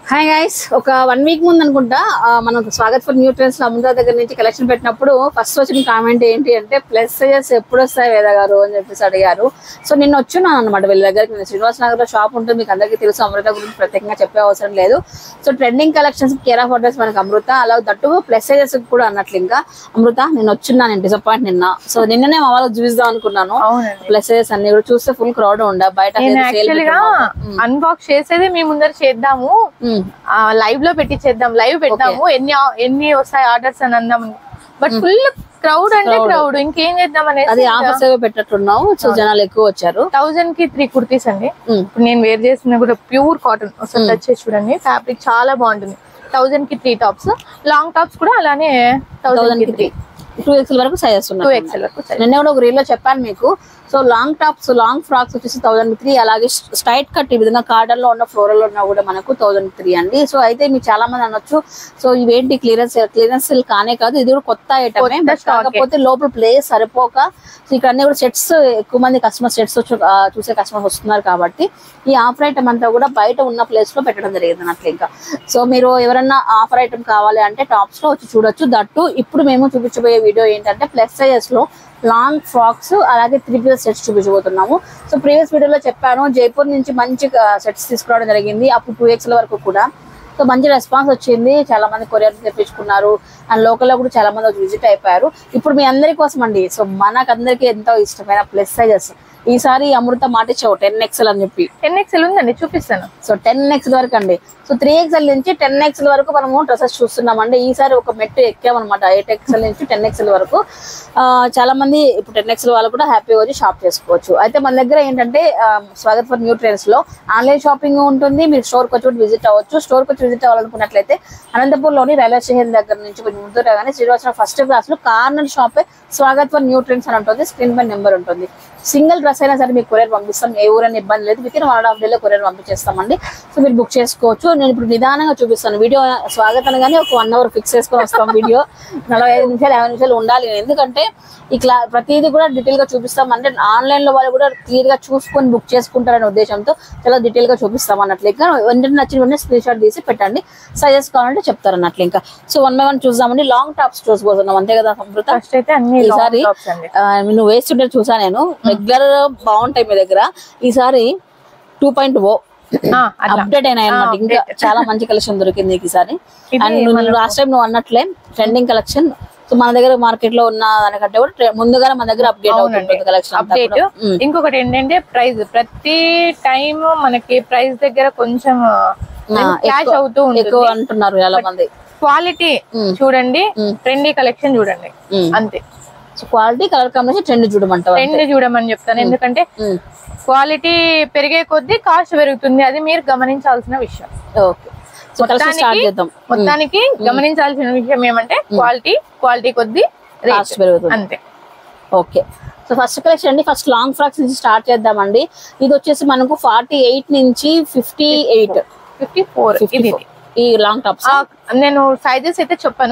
Hi guys ఒక one week ముందు అనుకుంటా ఆ, మనం Swagat for new trends Amrutha దగ్గర నుంచి కలెక్షన్ పెట్టినప్పుడు ఫస్ట్ వచ్చిన కామెంట్ ఏంటి అంటే ప్లస్ సైజెస్ ఎప్పుడు వస్తాయి వేద గారు అని చెప్పేసి అడిగారు సో నిన్న వచ్చున్నాను అనమాట వీళ్ళ దగ్గరికి నేను శ్రీనివాస్ నగర్ లో షాప్ ఉంటుంది మీకు అందరికీ తెలుసు అమృత గురించి ప్రత్యేకంగా చెప్పే అవసరం లేదు so trending collections care of address మనకి అమృత అలా దట్టు ప్లస్ సైజెస్ కూడా అన్నట్లు ఇంకా అమృత నేను వచ్చున్నాను నేను డిసప్పాయింట్ నిన్న సో నిన్ననే మా వాళ్ళకి చూపిద్దాం అనుకున్నాను అవునండి ప్లస్ సైజెస్ అన్ని కూడా చూస్తే ఫుల్ క్రౌడ్ ఉండే బయట నేను ఏదో sale యాక్చువల్ గా పెట్టుకున్నాము. అన్బాక్స్ చేసేది మీ ముందర చేద్దాము ఉమ్. లైవ్ లో పెట్టి చేద్దాం లైవ్ పెడదాము ఎన్ని ఎన్ని వస్తాయి ఆర్డర్స్ అని అందాం బట్ ఫుల్ క్రౌడ్ అంటే క్రౌడ్ ఇంకేం చేద్దాం అది అనేది ఆఫర్స్ ఏవో పెట్టట్టున్నావు సో జనాలు ఎక్కువ వచ్చారు థౌజండ్ కి త్రీ కుర్తీస్ అండి ఉమ్. ఇప్పుడు నేను వేర్ చేసిన కూడా ప్యూర్ కాటన్ ఒకసారి టచ్ చేసి చూడండి ఫ్యాబ్రిక్ చాలా బాగుంటుంది థౌజండ్ కి త్రీ టాప్స్ లాంగ్ టాప్స్ కూడా అలానే థౌజండ్ కి త్రీ టూ ఎక్స్ఎల్ వరకు సైజెస్ టూ ఉన్నాయి ఎక్స్ఎల్ వరకు సరే నిన్న కూడా ఒక రీల్ లో చెప్పాను మీకు so long tops long frocks వచ్చేసి థౌసండ్ త్రీ అలాగే స్ట్రైట్ కట్ ఈ విధంగా కార్డర్ లో ఉన్న ఫ్లోరల్ లో ఉన్న కూడా మనకు థౌసండ్ త్రీ అండి సో అయితే మీకు చాలా మంది అనొచ్చు సో ఇవేంటి క్లియరెన్స్ క్లియరెన్స్ కానే కాదు ఇది కూడా కొత్త ఐటమ్ కొత్త stock ఏ. కాకపోతే లోపల ప్లేస్ సరిపోక సో ఇక్కడ అన్ని కూడా సెట్స్ ఎక్కువ మంది కస్టమర్ సెట్స్ చూసే కస్టమర్స్ వస్తున్నారు కాబట్టి ఈ ఆఫర్ ఐటమ్ అంతా కూడా బయట ఉన్న ప్లేస్ లో పెట్టడం జరిగింది అన్నట్లు ఇంకా సో మీరు ఎవరన్నా ఆఫర్ ఐటమ్ కావాలి అంటే టాప్స్ లో వచ్చి చూడొచ్చు దట్టు ఇప్పుడు మేము చూపించబోయే వీడియో ఏంటంటే ప్లస్ సైజెస్ లో లాంగ్ ఫ్రాక్స్ అలాగే త్రీ పీస్ సెట్స్ చూపించబోతున్నాము సో ప్రీవియస్ వీడియోలో చెప్పాను జైపూర్ నుంచి మంచి సెట్స్ తీసుకురావడం జరిగింది అప్పుడు టూ ఎక్స్ వరకు కూడా సో మంచి రెస్పాన్స్ వచ్చింది చాలా మంది కొరియర్ తెప్పించుకున్నారు అండ్ లోకల్ లో కూడా చాలా మంది వచ్చి విజిట్ అయిపోయారు ఇప్పుడు మీ అందరి కోసం అండి సో మనకందరికి ఎంతో ఇష్టమైన ప్లస్ సైజెస్ ఈసారి అమృత మాట ఇచ్చావు టెన్ ఎక్స్ఎల్ అని చెప్పి టెన్ ఎక్స్ఎల్ ఉందండి చూపిస్తాను సో టెన్ ఎక్స్ వరకు అండి సో త్రీ ఎక్స్ఎల్ నుంచి టెన్ ఎక్స్ఎల్ వరకు మనము డ్రెస్సెస్ చూస్తున్నామండి ఈసారి ఒక మెట్టు ఎక్కామన్నమాట ఎయిట్ ఎక్స్ఎల్ నుంచి టెన్ ఎక్స్ఎల్ వరకు ఆ, చాలా మంది ఇప్పుడు టెన్ ఎక్స్ఎల్ వాళ్ళు కూడా హ్యాపీగా వచ్చి షాప్ చేసుకోవచ్చు అయితే మన దగ్గర ఏంటంటే ఆ, స్వాగత్ ఫర్ న్యూ ట్రెండ్స్ లో ఆన్లైన్ షాపింగ్ ఉంటుంది మీరు స్టోర్కి వచ్చి కూడా విజిట్ అవ్వచ్చు స్టోర్కి వచ్చి విజిట్ అవ్వాలనుకున్నట్లయితే అనంతపూర్లోని రైల్వే స్టేషన్ దగ్గర నుంచి కొంచెం ముందు రాగానే శ్రీనివాసరావు ఫస్ట్ క్లాస్ లో కార్నర్ షాపే స్వాగత్ ఫర్ న్యూ ట్రెండ్స్ అని ఉంటుంది స్క్రీన్ పై నెంబర్ ఉంటుంది సింగిల్ డ్రెస్ అయినా సరే మీకు కొరియర్ పంపిస్తాం ఏ ఊరైనా ఇబ్బంది లేదు within one and half డేలో కొరియర్ పంపించేస్తామండి సో మీరు బుక్ చేసుకోవచ్చు నేను ఇప్పుడు నిదానంగా చూపిస్తాను వీడియో స్వాగతం కానీ ఒక వన్ అవర్ ఫిక్స్ చేసుకొని వస్తాం వీడియో నలభై ఐదు నిమిషాలు యాభై నిమిషాలు ఉండాలి ఎందుకంటే ఈ క్లా ప్రతిదీ కూడా డీటెయిల్ గా చూపిస్తాం అంటే ఆన్లైన్ లో వాళ్ళు కూడా క్లియర్ గా చూసుకొని బుక్ చేసుకుంటారనే ఉద్దేశంతో చాలా డీటెయిల్ గా చూపిస్తాం అన్నట్లు ఇంకా వెంటనే నచ్చిన వెంటనే స్క్రీన్ షాట్ తీసి పెట్టండి సజెస్ట్ కావాలంటే చెప్తారు అన్నట్లు ఇంకా సో వన్ బై వన్ చూద్దామండి లాంగ్ టాప్స్ చూసుకోతున్నాం అంతే కదా అమృత ఫస్ట్ అయితే అన్ని ఈసారి లాంగ్ టాప్స్ అండి ఆ, నువ్వు వేస్తుంటే చూసా నేను రెగ్యులర్ బాగుంటాయి మీ దగ్గర ఈసారి టూ పాయింట్ ఓ ఆ, అట్లా అప్డేట్ అయినాయి అనమాట ఇంకా చాలా మంచి కలెక్షన్ దొరికింది నీకు ఈసారి ఇది అండ్ లాస్ట్ టైం నువ్వు అన్నట్లే ట్రెండింగ్ కలెక్షన్ సో మన దగ్గర మార్కెట్ లో ఉన్న దానికంటే కూడా tre- ముందుగానే మన దగ్గర అప్డేట్ అవుతుంది కలెక్షన్ అప్డేట్ ఇంకొకటి ఏంటంటే ప్రైస్ ప్రతి టైం మనకి ప్రైస్ దగ్గర కొంచెం క్యాష్ అవుతూ ఎక్కువ ఉంటుంది అంటున్నారు చాలా మంది క్వాలిటీ Mm. చూడండి Mm. ట్రెండీ కలెక్షన్ చూడండి Mm. అంతే so quality colour combination trend చూడమంటావు ట్రెండ్ చూడమని చెప్తాను ఎందుకంటే క్వాలిటీ పెరిగే కొద్దీ కాస్ట్ పెరుగుతుంది అది మీరు గమనించాల్సిన విషయం ఓకే సో కలెక్షన్ స్టార్ట్ మొత్తానికి చేద్దాం మొత్తానికి గమనించాల్సిన విషయం ఏమంటే క్వాలిటీ క్వాలిటీ కొద్దీ కాస్ట్ రేట్ పెరుగుతుంది అంతే ఓకే సో ఫస్ట్ కలెక్షన్ అండి ఫస్ట్ లాంగ్ ఫ్రాక్స్ నుంచి స్టార్ట్ చేద్దామండి ఇది వచ్చేసి మనకు ఫార్టీ ఎయిట్ నుంచి ఫిఫ్టీ ఎయిట్ ఫిఫ్టీ ఫోర్ ఇది ఇది. ఈ లాంగ్ టాప్స్ ఆ, నేను సైజెస్ అయితే చెప్పాను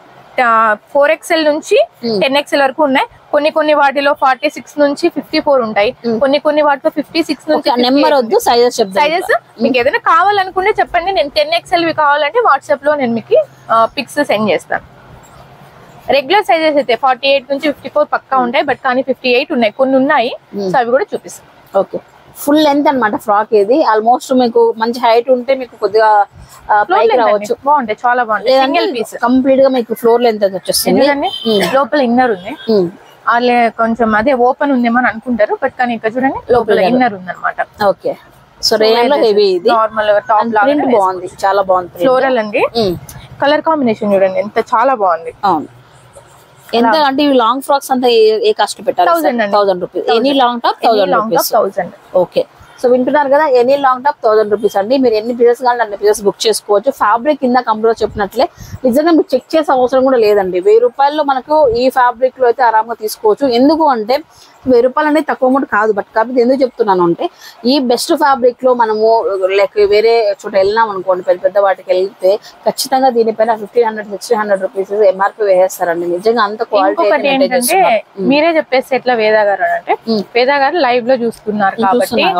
ఫోర్ ఎక్స్ఎల్ నుంచి Mm. టెన్ ఎక్స్ఎల్ వరకు ఉన్నాయి కొన్ని కొన్ని వాటిలో ఫార్టీ సిక్స్ నుంచి ఫిఫ్టీ ఫోర్ ఉంటాయి కొన్ని కొన్ని వాటిలో ఫిఫ్టీ సిక్స్ నుంచి నెంబర్ వద్దు సైజెస్ చెప్తాను సైజెస్ మీకు ఏదైనా కావాలనుకుంటే చెప్పండి నేను టెన్ ఎక్స్ఎల్ కావాలంటే వాట్సాప్ లో నేను మీకు పిక్స్ సెండ్ చేస్తాను రెగ్యులర్ సైజెస్ అయితే ఫార్టీ ఎయిట్ నుంచి ఫిఫ్టీ ఫోర్ పక్కా ఉంటాయి బట్ కానీ ఫిఫ్టీ ఎయిట్ ఉన్నాయి కొన్ని ఉన్నాయి Mm. సో అవి కూడా చూపిస్తాను ఓకే ఫుల్ లెంత్ అన్నమాట ఫ్రాక్ ఇది ఆల్మోస్ట్ మీకు మంచి హైట్ ఉంటే మీకు కొద్దిగా ఆ, పైకి రావచ్చు బాగుంటాయి చాలా బాగుంటాయి సింగిల్ పీస్ కంప్లీట్ గా మీకు ఫ్లోర్ లెంత్ అది వచ్చేస్తుంది ఎందుకంటే లోపల ఇన్నర్ ఉంది ఉమ్, వాళ్ళే కొంచెం అదే ఓపెన్ ఉందేమో అని అనుకుంటారు బట్ కానీ ఇక్కడ చూడండి లోపల ఇన్నర్ ఉంది అనమాట ఓకే సో రేయన్ లో హెవీ ఇది నార్మల్ టాప్ లాగా ప్రింట్ బాగుంది చాలా బాగుంది print. ఫ్లోరల్ అండి ఉమ్, కలర్ కాంబినేషన్ చూడండి ఎంత చాలా బాగుంది అవును ఎంత అంటే ఇవి లాంగ్ ఫ్రాక్స్ అంతా ఏ- ఏ కాస్ట్ పెట్టాలి Thousand అండి. Thousand rupees any long top thousand long rupees top thousand okay so వింటున్నారు కదా any long top thousand rupees అండి మీరు ఎన్ని పీసెస్ కావాలంటే అన్ని పీసెస్ బుక్ చేసుకోవచ్చు ఫ్యాబ్రిక్ కింద కంప్యూటర్ చెప్పినట్లే నిజంగా మీకు చెక్ చేసే అవసరం కూడా లేదండి వెయ్యి రూపాయల్లో మనకు ఈ ఫ్యాబ్రిక్ లో అయితే ఆరాంగా తీసుకోవచ్చు ఎందుకు అంటే వెయ్యి రూపాయలు అనేది తక్కువ అమౌంట్ కాదు బట్ కాకపోతే ఎందుకు చెప్తున్నాను అంటే ఈ బెస్ట్ ఫ్యాబ్రిక్ లో మనము లైక్ వేరే చోట వెళ్ళినాం అనుకోండి పెద్ద పెద్ద వాటికి వెళ్తే ఖచ్చితంగా దీనిపైన fifteen hundred sixteen hundred rupees MRP వేసేస్తారండి నిజంగా అంత క్వాలిటీ ఇంకొకటి ఏంటంటే మీరే చెప్పేసి ఎట్లా వేదా గారు అని అంటే Mm. వేదా గారు లైవ్ లో చూస్తున్నారు కాబట్టి చూస్తున్నారు కాబట్టి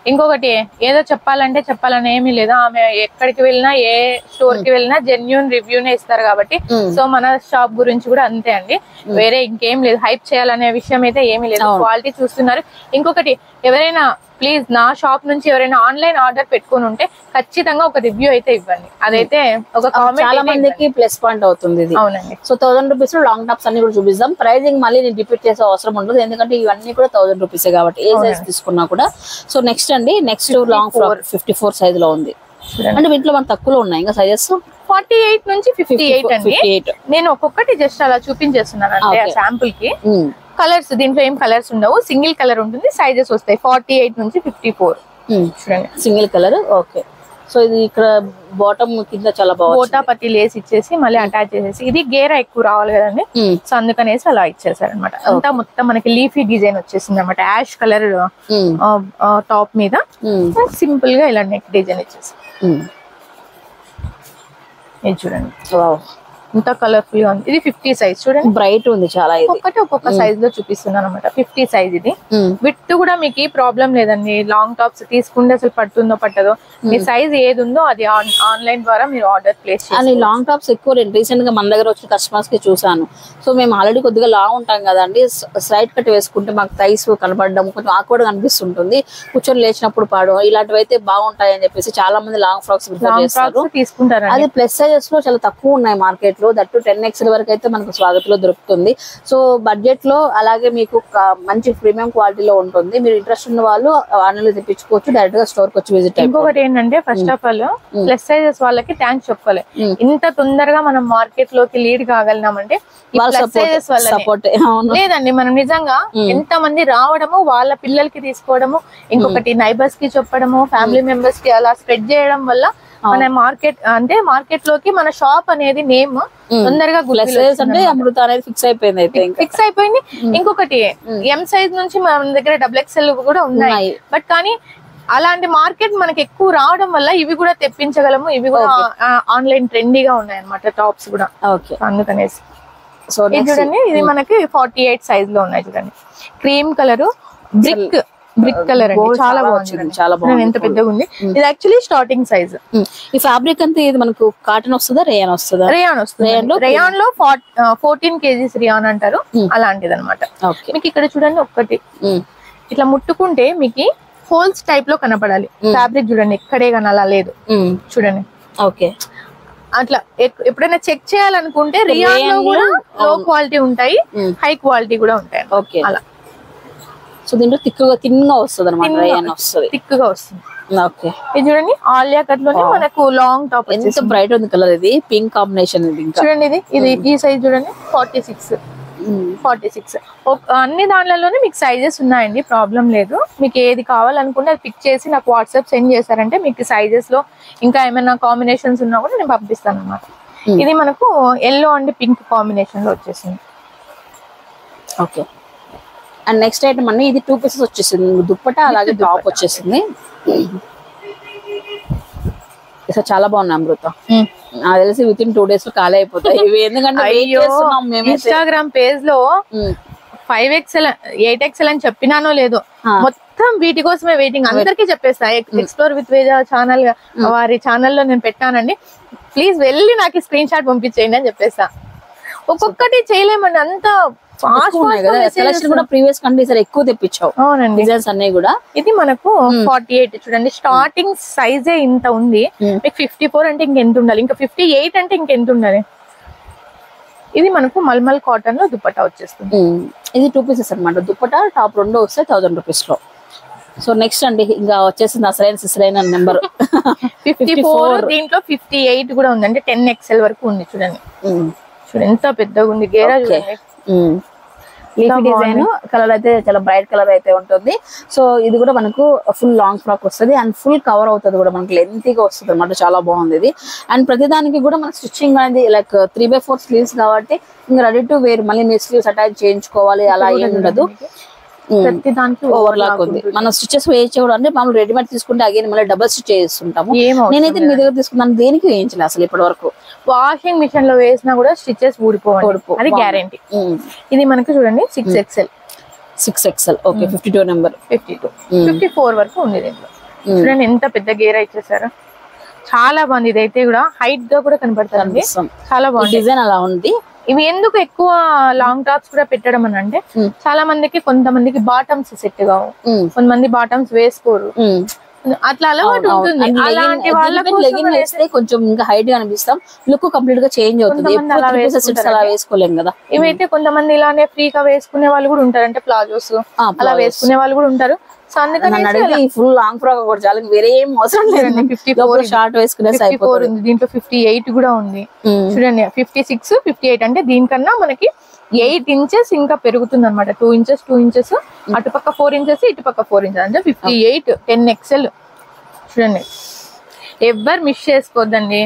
ఇంకొకటి ఏదో చెప్పాలంటే చెప్పాలని ఏమీ లేదు ఆమె ఎక్కడికి వెళ్ళినా ఏ స్టోర్ కి వెళ్ళినా జెన్యున్ రివ్యూనే ఇస్తారు కాబట్టి Mm. సో మన షాప్ గురించి కూడా అంతే అండి వేరే ఇంకేం లేదు హైప్ చేయాలనే విషయం అయితే ఏమీ లేదు అవును. క్వాలిటీ చూస్తున్నారు ఇంకొకటి ఎవరైనా ప్లీజ్ నా షాప్ నుంచి ఎవరైనా ఆన్లైన్ ఆర్డర్ పెట్టుకొని ఉంటే ఖచ్చితంగా ఒక రివ్యూ అయితే ఇవ్వండి అదైతే ఒక చాలా కామెంట్ మందికి ప్లస్ పాయింట్ అవుతుంది ఇది అవునండి సో థౌసండ్ రూపీస్ లో లాంగ్ టాప్స్ అన్ని కూడా చూపిస్తాం ప్రైజింగ్ మళ్ళీ నేను రిపీట్ చేసే అవసరం ఉండదు ఎందుకంటే ఇవన్నీ కూడా థౌసండ్ రూపీస్ కాబట్టి ఏ సైజ్ తీసుకున్నా కూడా సో నెక్స్ట్ అండి next long frock fifty four size లో ఉంది చూడండి అంటే వీటిలో మన తక్కువలో ఉన్నాయి ఇంకా సైజెస్ ఫార్టీ ఎయిట్ నుంచి ఫిఫ్టీ ఎయిట్ అండి ఫిఫ్టీ ఎయిట్ నేను ఒక్కొక్కటి జస్ట్ అలా చూపించేస్తున్నాను అంటే Okay. శాంపుల్ కి కలర్స్ దీంట్లో ఏం కలర్స్ ఉండవు సింగిల్ కలర్ ఉంటుంది సైజెస్ వస్తాయి ఫార్టీ ఎయిట్ నుంచి ఫిఫ్టీ ఫోర్ చూడండి సింగిల్ కలర్ ఓకే సో ఇది ఇక్కడ బాటమ్ కింద చాలా బాగుంది బోటా పట్టి లేస్ ఇచ్చేసి మళ్ళీ అటాచ్ చేసేసి ఇది గేరా ఎక్కువ రావాలి కదండి సో అందుకనేసి అలా ఇచ్చేసారు అనమాట అంతా మొత్తం మనకి లీఫీ డిజైన్ వచ్చేసింది అనమాట యాష్ కలర్ టాప్ మీద సింపుల్ గా ఇలా నెక్ డిజైన్ ఇచ్చేసి ఇది చూడండి ఇంత కలర్ఫుల్ గా ఉంది ఇది ఫిఫ్టీ సైజ్ చూడండి బ్రైట్ ఉంది చాలా ఇది ఒక్కొక్కటి ఒక్కొక్క సైజ్ లో చూపిస్తున్నాను అనమాట ఫిఫ్టీ సైజ్ ఇది Mm. విత్ కూడా మీకు ప్రాబ్లం లేదండి లాంగ్ టాప్స్ తీసుకుంటే అసలు పడుతుందో పట్టదో మీ సైజ్ ఏది ఉందో అది ఆన్లైన్ ద్వారా మీరు ఆర్డర్ ప్లేస్ అని లాంగ్ టాప్స్ ఎక్కువ నేను రీసెంట్ గా మన దగ్గర వచ్చిన కస్టమర్స్ కి చూసాను సో మేము ఆల్రెడీ కొద్దిగా లాంగ్ ఉంటాం కదండి స్ట్రైట్ కట్ వేసుకుంటే మాకు థైస్ కనపడడం కొంచెం ఆక్వర్డ్ కనిపిస్తుంటుంది కూర్చొని లేచినప్పుడు పాడు ఇలాంటివి అయితే బాగుంటాయి అని చెప్పేసి చాలా మంది లాంగ్ ఫ్రాక్స్ ప్రిఫర్ లాంగ్ చేస్తారు ఫ్రాక్స్ తీసుకుంటారండి అది ప్లస్ సైజెస్ లో చాలా తక్కువ ఉన్నాయి మార్కెట్ లో దట్టు టెన్ ఎక్స్ఎల్ వరకు అయితే మనకు స్వాగతలో దొరుకుతుంది సో బడ్జెట్ లో అలాగే మీకు క- మంచి ప్రీమియం క్వాలిటీలో ఉంటుంది మీరు ఇంట్రెస్ట్ ఉన్న వాళ్ళు ఆన్లైన్ తెప్పించుకోవచ్చు డైరెక్ట్ గా స్టోర్ కి వచ్చి విజిట్ అయిపోవచ్చు ఇంకొకటి ఏంటంటే first of all plus sizes వాళ్ళకి థ్యాంక్స్ చెప్పాలి Mm. ఇంత తొందరగా మనం మార్కెట్ లోకి లీడ్ కాగలినామంటే ఈ వాళ్ళ ప్లస్ సైజెస్ సపోర్ట్ వల్ల సపోర్ట్ అవును లేదండి మనం నిజంగా ఎంత మంది రావడము వాళ్ళ పిల్లలకి తీసుకోవడము ఇంకొకటి నైబర్స్ కి చెప్పడము ఫ్యామిలీ మెంబర్స్ కి అలా స్ప్రెడ్ చేయడం వల్ల మన మార్కెట్ అంటే మార్కెట్ లోకి మన షాప్ అనేది నేమ్ తొందరగా ప్లస్ సైజ్ అంటే అమృత అనేది ఫిక్స్ అయిపోయింది అయితే ఇంకా ఫిక్స్ అయిపోయింది ఇంకొకటి ఎం సైజ్ నుంచి మన దగ్గర డబుల్ ఎక్స్ఎల్ కూడా ఉన్నాయి ఉన్నాయి. బట్ కానీ అలాంటి మార్కెట్ మనకి ఎక్కువ రావడం వల్ల ఇవి కూడా తెప్పించగలము ఇవి కూడా ఆన్లైన్ ట్రెండీగా ఉన్నాయి అనమాట టాప్స్ కూడా ఓకే అందుకనేసి సో ఇది చూడండి ఇది మనకి ఫార్టీ ఎయిట్ సైజ్ లో ఉన్నాయి చూడండి cream colour brick brick colour అండి Gold చాలా చాలా బాగుంది వచ్చింది, చూడండి. చాలా బాగుంది చూడండి ఎంత పెద్దగా ఉంది ఇది యాక్చువల్లీ స్టార్టింగ్ సైజ్ ఈ ఫ్యాబ్రిక్ అంతా ఇది మనకు కాటన్ వస్తుందా రేయన్ వస్తుందా రేయాన్ వస్తుంది Rayon లో రేయాన్ లో ఫోర్టీన్ కేజీస్ రియాన్ అంటారు అలాంటిది అనమాట ఓకే మీకు ఇక్కడ చూడండి ఒక్కటి ఇట్లా ముట్టుకుంటే మీకు హోల్స్ టైప్ లో కనపడాలి ఫ్యాబ్రిక్ చూడండి ఎక్కడే కానీ అలా లేదు చూడండి ఓకే అట్లా ఎక్- ఎప్పుడైనా చెక్ చేయాలనుకుంటే రియాన్ లో Rayon లో, కూడా లో క్వాలిటీ ఉంటాయి Mm. హై క్వాలిటీ కూడా ఉంటాయి ఓకే అలా సో దీంట్లో తిక్కుగా తిన్గా వస్తుంది అనమాట రేయన్ వస్తుంది థిక్ గా వస్తుంది ఓకే ఇది చూడండి ఆలియా కట్ లోనే మనకు లాంగ్ టాప్ ఎంత బ్రైట్ ఉంది కలర్ ఇది పింక్ కాంబినేషన్ ఇది ఇంకా చూడండి ఇది ఇది ఈ సైజ్ చూడండి ఫార్టీ సిక్స్ ఫార్టీ సిక్స్ అన్ని దాంట్లలోనే మీకు సైజెస్ ఉన్నాయండి ప్రాబ్లం లేదు మీకు ఏది కావాలనుకుంటే అది పిక్ చేసి నాకు వాట్సాప్ సెండ్ చేశారంటే మీకు సైజెస్ లో ఇంకా ఏమైనా కాంబినేషన్స్ ఉన్నా కూడా నేను పంపిస్తాను అనమాట ఇది మనకు ఎల్లో అండ్ పింక్ కాంబినేషన్ లో వచ్చేసింది ఓకే అండ్ నెక్స్ట్ ఐటమ్ అన్ని ఇది టూ పీసెస్ వచ్చేసింది దుప్పట అలాగే టాప్ వచ్చేసింది సో చాలా బాగున్నాయి అమృత నాకు తెలిసి విత్ ఇన్ టూ డేస్ లో ఖాళీ అయిపోతాయి ఇవి ఎందుకంటే wait అయ్యో చేస్తున్నాం మేమైతే ఇన్స్టాగ్రామ్ పేజ్ లో um. Five XL eight XL అని చెప్పినానో లేదో ఆ. మొత్తం వీటి కోసమే వెయిటింగ్ అందరికీ చెప్పేస్తా ఎక్స్ప్లోర్ విత్ వేజ ఛానల్ వారి ఛానల్లో నేను పెట్టానండి ప్లీజ్ వెళ్ళి నాకు స్క్రీన్ షాట్ పంపించేయండి అని చెప్పేస్తా ఒక్కొక్కటి చేయలేమండి అంత ఫాస్ట్ ఎక్కువ ఉన్నాయి కదా సెలక్షన్ కూడా ప్రీవియస్ కంటే ఈసారి ఎక్కువ తెప్పించావు అవునండి డిజైన్స్ అన్ని కూడా ఇది మనకు ఫార్టీ ఎయిట్ చూడండి స్టార్టింగ్ సైజే ఇంత ఉంది Hmm. మీకు ఫిఫ్టీ ఫోర్ అంటే ఇంకెంత ఉండాలి ఇంకా ఫిఫ్టీ ఎయిట్ అంటే ఇంకెంత ఉండాలి ఇది మనకు మల్మల్ కాటన్ లో దుపట్టా వచ్చేస్తుంది ఉమ్. ఇది టూ పీసెస్ అన్నమాట దుప్పట టాప్ రెండు వస్తాయి థౌసండ్ రూపీస్ లో సో నెక్స్ట్ అండి ఇంకా వచ్చేసింది అసలైన సిసలైన నెంబర్ ఫిఫ్టీ ఫోర్ దీంట్లో ఫిఫ్టీ ఎయిట్ కూడా ఉంది అంటే టెన్ ఎక్స్ఎల్ వరకు ఉంది చూడండి చూడండి ఎంత పెద్దగా ఉంది గేరా Okay. చూడండి లీఫీ డిజైన్ కలర్ అయితే చాలా బ్రైట్ కలర్ అయితే ఉంటుంది సో ఇది కూడా మనకు ఫుల్ లాంగ్ ఫ్రాక్ వస్తుంది అండ్ ఫుల్ కవర్ అవుతుంది కూడా మనకి లెంతీగా వస్తుంది అనమాట చాలా బాగుంది ఇది అండ్ ప్రతిదానికి కూడా మన స్టిచ్చింగ్ అనేది like three by four sleeves కాబట్టి ఇంకా రెడీ టు వేర్ మళ్ళీ మీ స్లీవ్స్ అటాచ్ చేయించుకోవాలి అలా ఏం ఉండదు ప్రతి దానికి ఓవర్లాక్ ఉంది మనం స్టిచెస్ వేయించకూడదు అంటే మామూలు రెడీమేడ్ తీసుకుంటే అగైన్ మళ్ళీ డబల్ స్టిచ్ చేస్తుంటాము ఏం అవసరం నేనైతే మీ దగ్గర తీసుకున్నాను దేనికి వేయించలే అసలు ఇప్పటి వరకు వాషింగ్ మిషన్ లో వేసినా కూడా స్టిచెస్ ఊడిపోవాలి ఊడిపో- అది గ్యారంటీ ఇది మనకి చూడండి six XL six XL okay fifty two number fifty two fifty four వరకు ఉంది దీంట్లో చూడండి ఎంత పెద్ద గేర్ ఇచ్చేసారు చాలా బాగుంది ఇదైతే కూడా హైట్ గా కూడా కనపడుతుంది కనిపిస్తాం చాలా బాగుంది డిజైన్ అలా ఉంది ఇవి ఎందుకు ఎక్కువ లాంగ్ టాప్స్ కూడా పెట్టడం అని అంటే Hmm. చాలా మందికి కొంతమందికి బాటమ్స్ సెట్ కావు ఉమ్, కొంతమంది బాటమ్స్ వేసుకోరు ఉమ్. అట్లా అలవాటు ఉంటుంది అలాంటి వాళ్ళ లెగిన్ వేస్తే కొంచెం ఇంకా హైట్ గా అనిపిస్తాం లుక్ కంప్లీట్ గా చేంజ్ అవుతుంది కొంతమంది అలా ఎప్పుడు three pieces sets అలా వేసుకోలేం కదా ఇవైతే కొంతమంది ఇలానే ఫ్రీగా వేసుకునే వాళ్ళు కూడా ఉంటారు అంటే ప్లాజోస్ ఆ, అలా plazos. వేసుకునే వాళ్ళు కూడా ఉంటారు సో అందుకని నన్ను అడిగితే ఈ ఫుల్ లాంగ్ ఫ్రాక్ కూడా చాలా వేరే ఏం అవసరం లేదు ఫిఫ్టీ షార్ట్ వేసుకునే ఫిఫ్టీ ఫోర్ ఉంది దీంట్లో ఫిఫ్టీ ఎయిట్ కూడా ఉంది చూడండి ఫిఫ్టీ సిక్స్ ఫిఫ్టీ ఎయిట్ అంటే దీనికన్నా మనకి ఎయిట్ ఇంచెస్ ఇంకా పెరుగుతుంది అనమాట టూ ఇంచెస్ టూ ఇంచెస్ అటుపక్క ఫోర్ ఇంచెస్ ఇటుపక్క ఫోర్ ఇంచెస్ అంటే ఫిఫ్టీ ఎయిట్ టెన్ ఎక్సెల్ చూడండి ఎవ్వరు మిస్ చేసుకోవద్దండి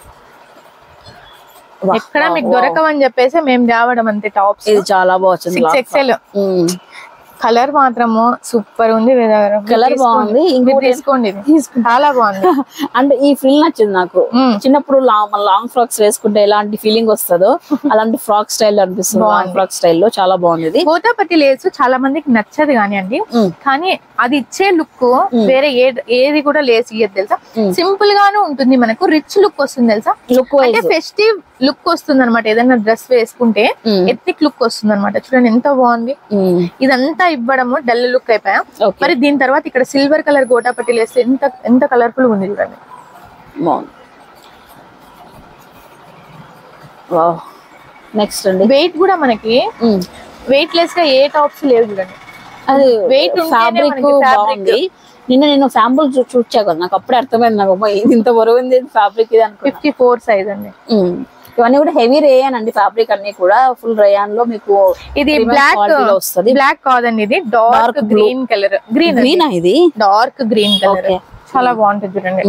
ఎక్కడ మీకు దొరకవని చెప్పేసి మేము తేవడం అంతే టాప్స్ ఇది చాలా బాగుంది సిక్స్ ఎక్సెల్ కలర్ మాత్రము సూపర్ ఉంది వేదగారు కలర్ బాగుంది మీరు ఇంకోటి తీసుకోండి ఇది. చాలా బాగుంది అంటే ఈ ఫీల్ నచ్చింది నాకు మ్మ్. చిన్నప్పుడు లాంగ్ ఫ్రాక్స్ వేసుకుంటే ఎలాంటి ఫీలింగ్ వస్తుందో అలాంటి ఫ్రాక్ స్టైల్ అనిపిస్తుంది లాంగ్ ఫ్రాక్ స్టైల్లో చాలా బాగుంది ఇది గోతాపట్టి లేసు చాలా మందికి నచ్చదు కానివ్వండి మ్మ్. కానీ అది ఇచ్చే లుక్ వేరే ఏ ఏది కూడా లేస్ ఇయ్యదు తెలుసా మ్మ్. సింపుల్ గాను ఉంటుంది మనకు రిచ్ లుక్ వస్తుంది తెలుసా లుక్ అంటే వైజ్ ఫెస్టివ్ లుక్ వస్తుంది అనమాట ఏదైనా డ్రెస్ వేసుకుంటే మ్మ్. ఎత్నిక్ లుక్ వస్తుంది అనమాట చూడండి ఎంత బాగుంది ఇదంతా ఇవ్వడము డల్ లుక్ అయిపోయా ఓకే మరి దీని తర్వాత ఇక్కడ సిల్వర్ కలర్ గోటాపట్టి లేస్తే ఎంత ఎంత కలర్ఫుల్ ఉంది చూడండి బాగుంది నెక్స్ట్ అండి వెయిట్ కూడా మనకి మ్మ్. వెయిట్ లెస్ గా ఏ టాప్స్ లేవు చూడండి అది Weight ఉంటేనే ఫ్యాబ్రిక్ మనకి fabric. బాగుంది నిన్న నేను శాంపుల్ చూచా కదా నాకు అప్పుడే అర్థమైంది నాకు అమ్మా, ఇది ఇంత బరువు ఉంది ఫ్యాబ్రిక్ ఇది అనుకున్నా ఫిఫ్టీ ఫోర్ సైజ్ అండి మ్మ్. ఇవన్నీ కూడా హెవీ రేయన్ అండి ఫ్యాబ్రిక్ అన్ని కూడా ఫుల్ రేయాన్ లో మీకు ఇది premium బ్లాక్ quality లో వస్తది బ్లాక్ కాదండి ఇది dark green colour green green ఇది డార్క్ గ్రీన్ కలర్ Okay. చాలా బాగుంటుంది చూడండి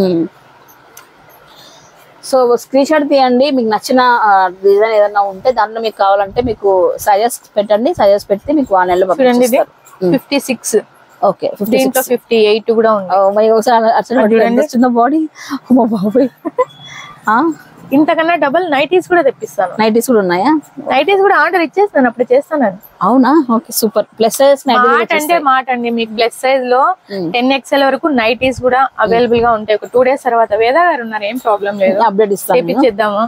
సో స్క్రీన్ షాట్ తీయండి మీకు నచ్చిన డిజైన్ ఏదైనా ఉంటే దాంట్లో మీకు కావాలంటే మీకు సజెస్ట్ పెట్టండి సజెస్ట్ పెడితే మీకు ఆ నెలలో చూడండి ఇది పంపిస్తారు ఫిఫ్టీ సిక్స్ ఓకే ఫిఫ్టీ దీంట్లో ఫిఫ్టీ ఎయిట్ కూడా ఉంది మరి ఒకసారి అట్లా చూడండి. చిన్న బాడీ మా బాబాయ్ ఇంతకన్నా డబల్ నైటీస్ కూడా తెప్పిస్తాను నైటీస్ కూడా ఉన్నాయా నైటీస్ కూడా ఆర్డర్ ఇచ్చేస్తాను అప్పుడు చేస్తాను అవునా ఓకే సూపర్ ప్లస్ సైజ్ మాట అంటే మాట అండి మీకు ప్లస్ సైజ్ లో టెన్ ఎక్స్ఎల్ వరకు నైటీస్ కూడా అవైలబుల్ గా ఉంటాయి ఒక టూ డేస్ తర్వాత వేద గారు ఉన్నారు ఏం ప్రాబ్లం లేదు అప్డేట్ ఇస్తాను నేను. చేపిచ్చేద్దాము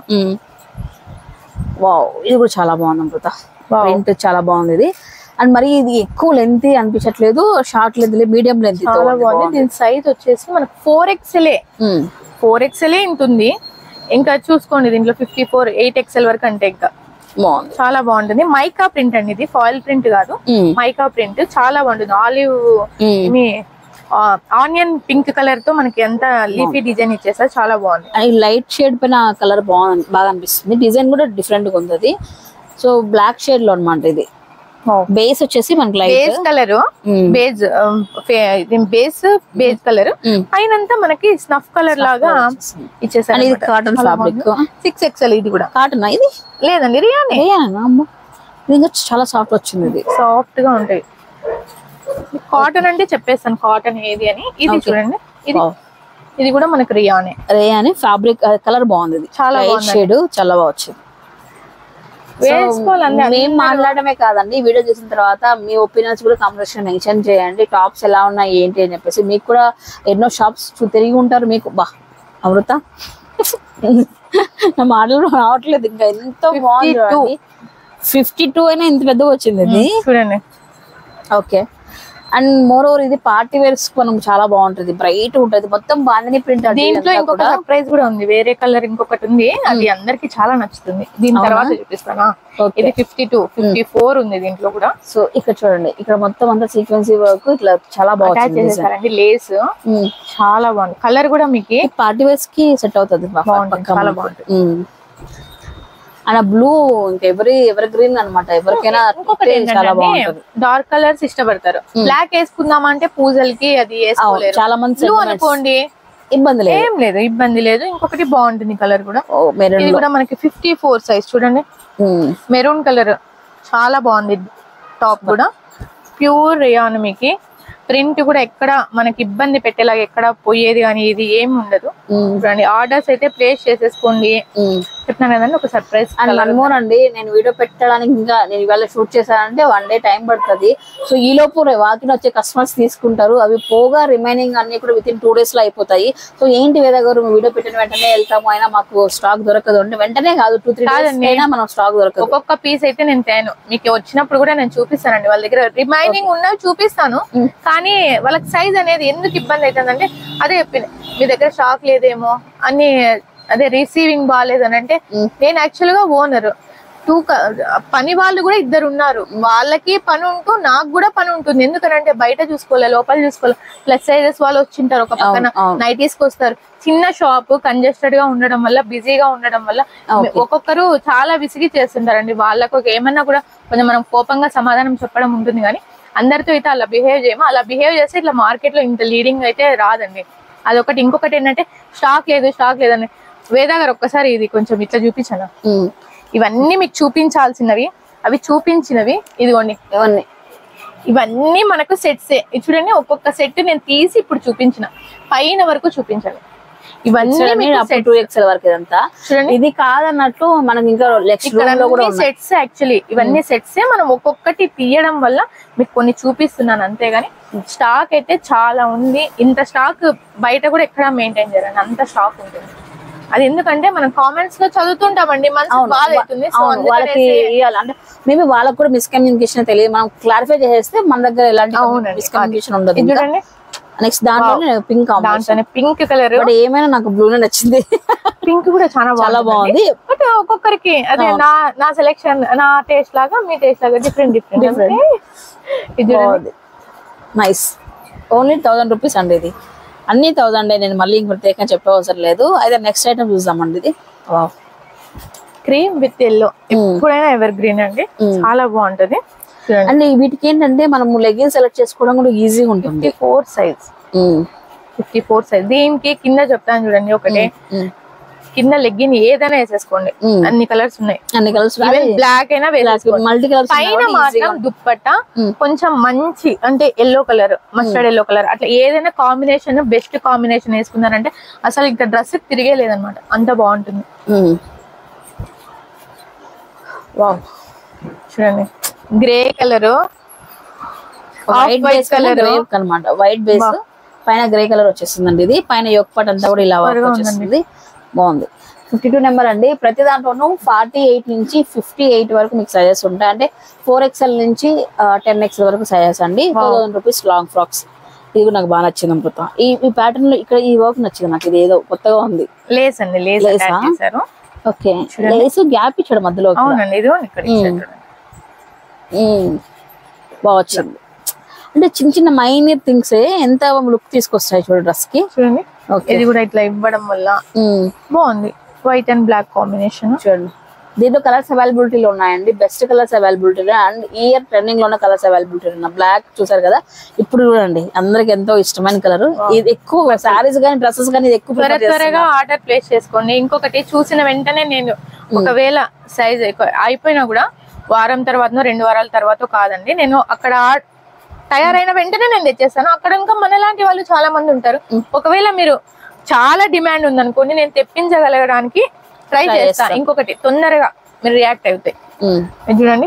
వావ్ ఇది కూడా చాలా బాగుంది అమృత Wow. ప్రింట్ చాలా బాగుంది ఇది అండ్ మరి ఇది ఎక్కువ లెంత్ అనిపించట్లేదు షార్ట్ లెంత్ మీడియం లెంత్ చాలా బాగుంది దీని సైజ్ వచ్చేసి మనకు ఫోర్ ఎక్స్ఎల్ఏ ఫోర్ ఎక్స్ఎల్ఏ ఉంటుంది ఇంకా చూసుకోండి దీంట్లో ఫిఫ్టీ ఫోర్ ఎయిట్ ఎక్స్ఎల్ వరకు అంటే ఇంకా బాగుంది చాలా బాగుంటుంది మైకా ప్రింట్ అండి ఇది ఫాయిల్ ప్రింట్ కాదు మ్మ్. మైకా ప్రింట్ చాలా బాగుంటుంది ఆలివ్ మ్మ్. మీ ఆనియన్ పింక్ కలర్ తో మనకి ఎంత లీఫీ డిజైన్ ఇచ్చేసారు చాలా బాగుంది అండ్ లైట్ షేడ్ పైన కలర్ బాగుంది బాగా అనిపిస్తుంది డిజైన్ కూడా డిఫరెంట్ గా ఉంది అది సో బ్లాక్ షేడ్ లో అనమాట ఇది బేస్ వచ్చేసి మనకి light base colour beige base beige colour పైనంతా మనకి స్నఫ్ కలర్ లాగా ఇచ్చేసారు అండ్ ఇది కాటన్ ఫ్యాబ్రిక్ సిక్స్ ఎక్స్ఎల్ ఇది కూడా కాటన్ ఇది లేదండి రియానే వేయాలన్నా అమ్మ ఇది ఇంకా చాలా సాఫ్ట్ వచ్చింది ఇది సాఫ్ట్ గా ఉంటాయి కాటన్ అంటే చెప్పేస్తాను కాటన్ ఏది అని ఇది చూడండి ఇది Wow. ఇది కూడా మనకి రియానే రే అని ఫ్యాబ్రిక్ కలర్ బాగుంది ఇది చాలా లైట్ షేడ్ చాలా బాగా వచ్చింది వేసుకోవాలండి మేము మాట్లాడమే కాదండి ఈ వీడియో చూసిన తర్వాత మీ ఒపీనియన్స్ కూడా కామెంట్ మెన్షన్ చేయండి టాప్స్ ఎలా ఉన్నాయి ఏంటి అని చెప్పేసి మీకు కూడా ఎన్నో షాప్స్ తిరిగి ఉంటారు మీకు బా అమృత నా మాటలు రావట్లేదు ఇంకా ఎంతో బాగుంది ఫిఫ్టీ టూ అయినా ఇంత పెద్దగా వచ్చింది ఇది చూడండి ఓకే అండ్ మోర్ ఓవర్ ఇది పార్టీ వేర్స్ మనం చాలా బాగుంటది బ్రైట్ ఉంటది మొత్తం బాందిని ప్రింట్ దీంట్లో ఇంకొక సర్ప్రైజ్ కూడా ఉంది వేరే కలర్ ఇంకొకటి ఉంది అది అందరికి చాలా నచ్చుతుంది దీని తర్వాత చూపిస్తానా Okay. ఇది ఫిఫ్టీ టూ ఫిఫ్టీ ఫోర్ ఉంది దీంట్లో కూడా సో ఇక్కడ చూడండి ఇక్కడ మొత్తం అంతా సీక్వెన్సీ వర్క్ ఇట్లా చాలా అటాచ్ బాగుంది చేసేసారండి లేస్ చాలా బాగుంది కలర్ కూడా మీకు పార్టీ వేర్స్ కి సెట్ అవుతుంది బాగుంటుంది, చాలా బాగుంటుంది. అండ్ బ్లూ ఇంకా ఎవరి ఎవరి గ్రీన్ అనమాట ఎవరికైనా ఇంకొకటి చాలా బాగుంటుంది డార్క్ కలర్స్ ఇష్టపడతారు బ్లాక్ వేసుకుందామా అంటే పూజలకి అది అవును, వేసుకోలేరు చాలా మంది బ్లూ sentiments. అనుకోండి ఇబ్బంది లేదు ఏం లేదు ఇబ్బంది లేదు ఇంకొకటి బాగుంటుంది కలర్ కూడా ఓ మెరూన్ ఇది కూడా మనకి ఫిఫ్టీ ఫోర్ సైజ్ చూడండి మెరూన్ కలర్ చాలా బాగుంది టాప్ కూడా ప్యూర్ రేయాన్ మీకు ప్రింట్ కూడా ఎక్కడ మనకి ఇబ్బంది పెట్టేలాగా ఎక్కడ పోయేది కానీ ఇది ఏమి ఉండదు చూడండి ఆర్డర్స్ అయితే ప్లేస్ చేసేసుకోండి చెప్తున్నాను కదండి ఒక సర్ప్రైజ్ అండ్ వన్ మోర్ అండి నేను వీడియో పెట్టడానికి ఇంకా నేను ఇవాళ షూట్ చేశానంటే వన్ డే టైం పడుతుంది సో ఈ లోపు వాకిన్ వచ్చే కస్టమర్స్ తీసుకుంటారు అవి పోగా రిమైనింగ్ అన్ని కూడా విత్ ఇన్ టూ డేస్ లో అయిపోతాయి సో ఏంటి వేద గారు వీడియో పెట్టిన వెంటనే వెళ్తాము అయినా మాకు స్టాక్ దొరకదు అంటే వెంటనే కాదు టూ త్రీ డేస్ కాదండి. అయినా మనం స్టాక్ దొరకదు ఒక్కొక్క పీస్ అయితే నేను తేను మీకు వచ్చినప్పుడు కూడా నేను చూపిస్తానండి వాళ్ళ దగ్గర రిమైనింగ్ ఉన్నవి చూపిస్తాను Mm. కానీ వాళ్ళకి సైజ్ అనేది ఎందుకు ఇబ్బంది అవుతుందంటే అదే చెప్పింది మీ దగ్గర స్టాక్ లేదేమో అని అదే రిసీవింగ్ బాగాలేదు అని అంటే Mm. నేను యాక్చువల్ గా ఓనర్ టూ పని వాళ్ళు కూడా ఇద్దరు ఉన్నారు వాళ్ళకి పని ఉంటూ నాకు కూడా పని ఉంటుంది ఎందుకంటే బయట చూసుకోవాలి లోపల చూసుకోవాలి ప్లస్ సైజెస్ వాళ్ళు వచ్చింటారు ఒక పక్కన అవును, అవును. నైటీస్ కి వస్తారు చిన్న షాప్ కంజెస్టెడ్ గా ఉండడం వల్ల బిజీగా ఉండడం వల్ల Okay. ఒక్కొక్కరు చాలా విసిగి చేస్తుంటారండి వాళ్ళకు ఒక ఏమన్నా కూడా కొంచెం మనం కోపంగా సమాధానం చెప్పడం ఉంటుంది కానీ అందరితో అయితే అలా బిహేవ్ చేయము అలా బిహేవ్ చేస్తే ఇట్లా మార్కెట్ లో ఇంత లీడింగ్ అయితే రాదండి అదొకటి ఇంకొకటి ఏంటంటే స్టాక్ లేదు స్టాక్ లేదని వేదా గారు ఒక్కసారి ఇది కొంచెం ఇట్లా చూపించాను ఉమ్. ఇవన్నీ మీకు చూపించాల్సినవి అవి చూపించినవి ఇదిగోండి ఇవన్నీ ఇవన్నీ మనకు సెట్సే ఇది చూడండి ఒక్కొక్క సెట్ నేను తీసి ఇప్పుడు చూపించిన పైన వరకు చూపించాను ఇవన్నీ మీకు అప్పుడు టూ ఎక్స్ఎల్ వరకు ఇదంతా చూడండి ఇది కాదన్నట్టు మనకి ఇంకా నెక్స్ట్ ఇక్కడ రూమ్ లో కూడా ఉన్నాయి సెట్స్ యాక్చువల్లీ ఇవన్నీ సెట్స్ మనం ఒక్కొక్కటి తీయడం వల్ల మీకు కొన్ని చూపిస్తున్నాను అంతేగాని స్టాక్ అయితే చాలా ఉంది ఇంత స్టాక్ బయట కూడా ఎక్కడ మెయింటైన్ చేయాలండి అంత స్టాక్ ఉంటుంది అది ఎందుకంటే మనం కామెంట్స్ లో చదువుతుంటామండి మనసు అవును, బాధ వా- అవుతుంది సో అవును, వాళ్ళకి ఇవ్వాలి అంటే మేబీ వాళ్ళకి కూడా మిస్కమ్యూనికేషన్ తెలియదు మనం క్లారిఫై చేసేస్తే మన దగ్గర ఎలాంటి అవునండి, మిస్కమ్యూనికేషన్ ఉండదు ఇది చూడండి నెక్స్ట్ దాంట్లో పింక్ కాంబినేషన్ దాంట్లోనే పింక్ కలర్ బట్ ఏమైనా నాకు బ్లూనే నచ్చింది పింక్ కూడా చాలా చాలా బాగుంది బట్ ఒక్కొక్కరికి అదే నా నా సెలెక్షన్ నా టేస్ట్ లాగా మీ టేస్ట్ లాగా డిఫరెంట్ డిఫరెంట్ Different. ఇది చూడండి బాగుంది నైస్ ఓన్లీ థౌసండ్ రూపీస్ అండి ఇది అన్ని థౌసండ్ నేను మళ్ళీ ఇంక ప్రత్యేకంగా చెప్పే అవసరం లేదు అయితే నెక్స్ట్ ఐటమ్ చూద్దామండి ఇది Wow. క్రీమ్ విత్ ఎల్లో ఎప్పుడైనా ఎవర్ గ్రీన్ అండి చాలా బాగుంటది చూడండి అండ్ వీటికి ఏంటంటే మనము లెగిన్ సెలెక్ట్ చేసుకోవడం కూడా ఈజీగా ఉంటుంది fifty four size um, fifty four size దీనికి కింద చెప్తాను చూడండి ఒకటే ఉమ్, కింద లెగ్గిన్ ఏదైనా వేసేసుకోండి ఉమ్. అన్ని కలర్స్ ఉన్నాయి అన్ని కలర్స్ ఈవెన్ బ్లాక్ అయినా వేసేసుకోండి మల్టీ కలర్స్ పైన మాత్రం దుప్పట్ట ఉమ్. కొంచెం మంచి అంటే yellow colour mustard yellow colour అట్లా ఏదైనా కాంబినేషన్ బెస్ట్ కాంబినేషన్ వేసుకున్నారంటే అసలు ఇంకా డ్రెస్ తిరిగే లేదనమాట అంత బాగుంటుంది వావ్ చూడండి grey colour white base colour grey అన్నమాట వైట్ బేస్ పైన గ్రే కలర్ వచ్చేస్తుందండి ఇది పైన యొక్క పాట అంతా కూడా ఇలా వర్క్ వచ్చేస్తుంది బాగుంది ఫిఫ్టీ టూ నెంబర్ అండి ప్రతి దాంట్లోనూ ఫార్టీ ఎయిట్ నుంచి ఫిఫ్టీ ఎయిట్ వరకు మీకు సైజెస్ ఉంటాయి అంటే ఫోర్ ఎక్స్ఎల్ నుంచి టెన్ ఎక్స్ఎల్ వరకు సైజెస్ అండి two thousand rupees long frocks ఇది కూడా నాకు బాగా నచ్చింది అమృత ఈ ఈ ప్యాటర్న్ లో ఇక్కడ ఈ వర్క్ నచ్చింది నాకు ఇది ఏదో కొత్తగా ఉంది లేస్ అండి లేస్ Lace అటాచ్ ఆ? చేశారు ఓకే లేసు గ్యాప్ ఇచ్చాడు మధ్యలో అవునండి ఇది ఇక్కడ ఇచ్చారు చూడండి. బాగా వచ్చింది అంటే చిన్న చిన్న మైనర్ థింగ్స్ ఎంత లుక్ తీసుకొస్తాయి చూడు డ్రెస్ కి చూడండి ఓకే ఇది కూడా ఇట్లా ఇవ్వడం వల్ల బాగుంది వైట్ అండ్ బ్లాక్ కాంబినేషన్ చూడండి దీంట్లో కలర్స్ అవైలబిలిటీలో ఉన్నాయండి బెస్ట్ కలర్స్ అవైలబిలిటీ అండ్ ఈ ఇయర్ ట్రెండింగ్ లో ఉన్న కలర్స్ అవైలబిలిటీ ఉన్నాయి బ్లాక్ చూసారు కదా ఇప్పుడు చూడండి అందరికి ఎంతో ఇష్టమైన కలర్ ఇది ఎక్కువ సారీస్ కానీ డ్రెస్సెస్ కానీ ఇది ఎక్కువ త్వర prefer చేస్తున్నారు. త్వరగా ఆర్డర్ ప్లేస్ చేసుకోండి ఇంకొకటి చూసిన వెంటనే నేను ఒకవేళ సైజ్ అయిపోయినా కూడా వారం తర్వాతనో రెండు వారాల తర్వాత కాదండి నేను అక్కడ ఆ- తయారైన వెంటనే నేను తెచ్చేస్తాను అక్కడ ఇంకా మనలాంటి వాళ్ళు చాలా మంది ఉంటారు ఒకవేళ మీరు చాలా డిమాండ్ ఉందనుకోండి నేను తెప్పించగలగడానికి ట్రై Try చేస్తాను చేస్తాం. ఇంకొకటి తొందరగా మీరు రియాక్ట్ అవుతాయి ఉమ్. ఇది చూడండి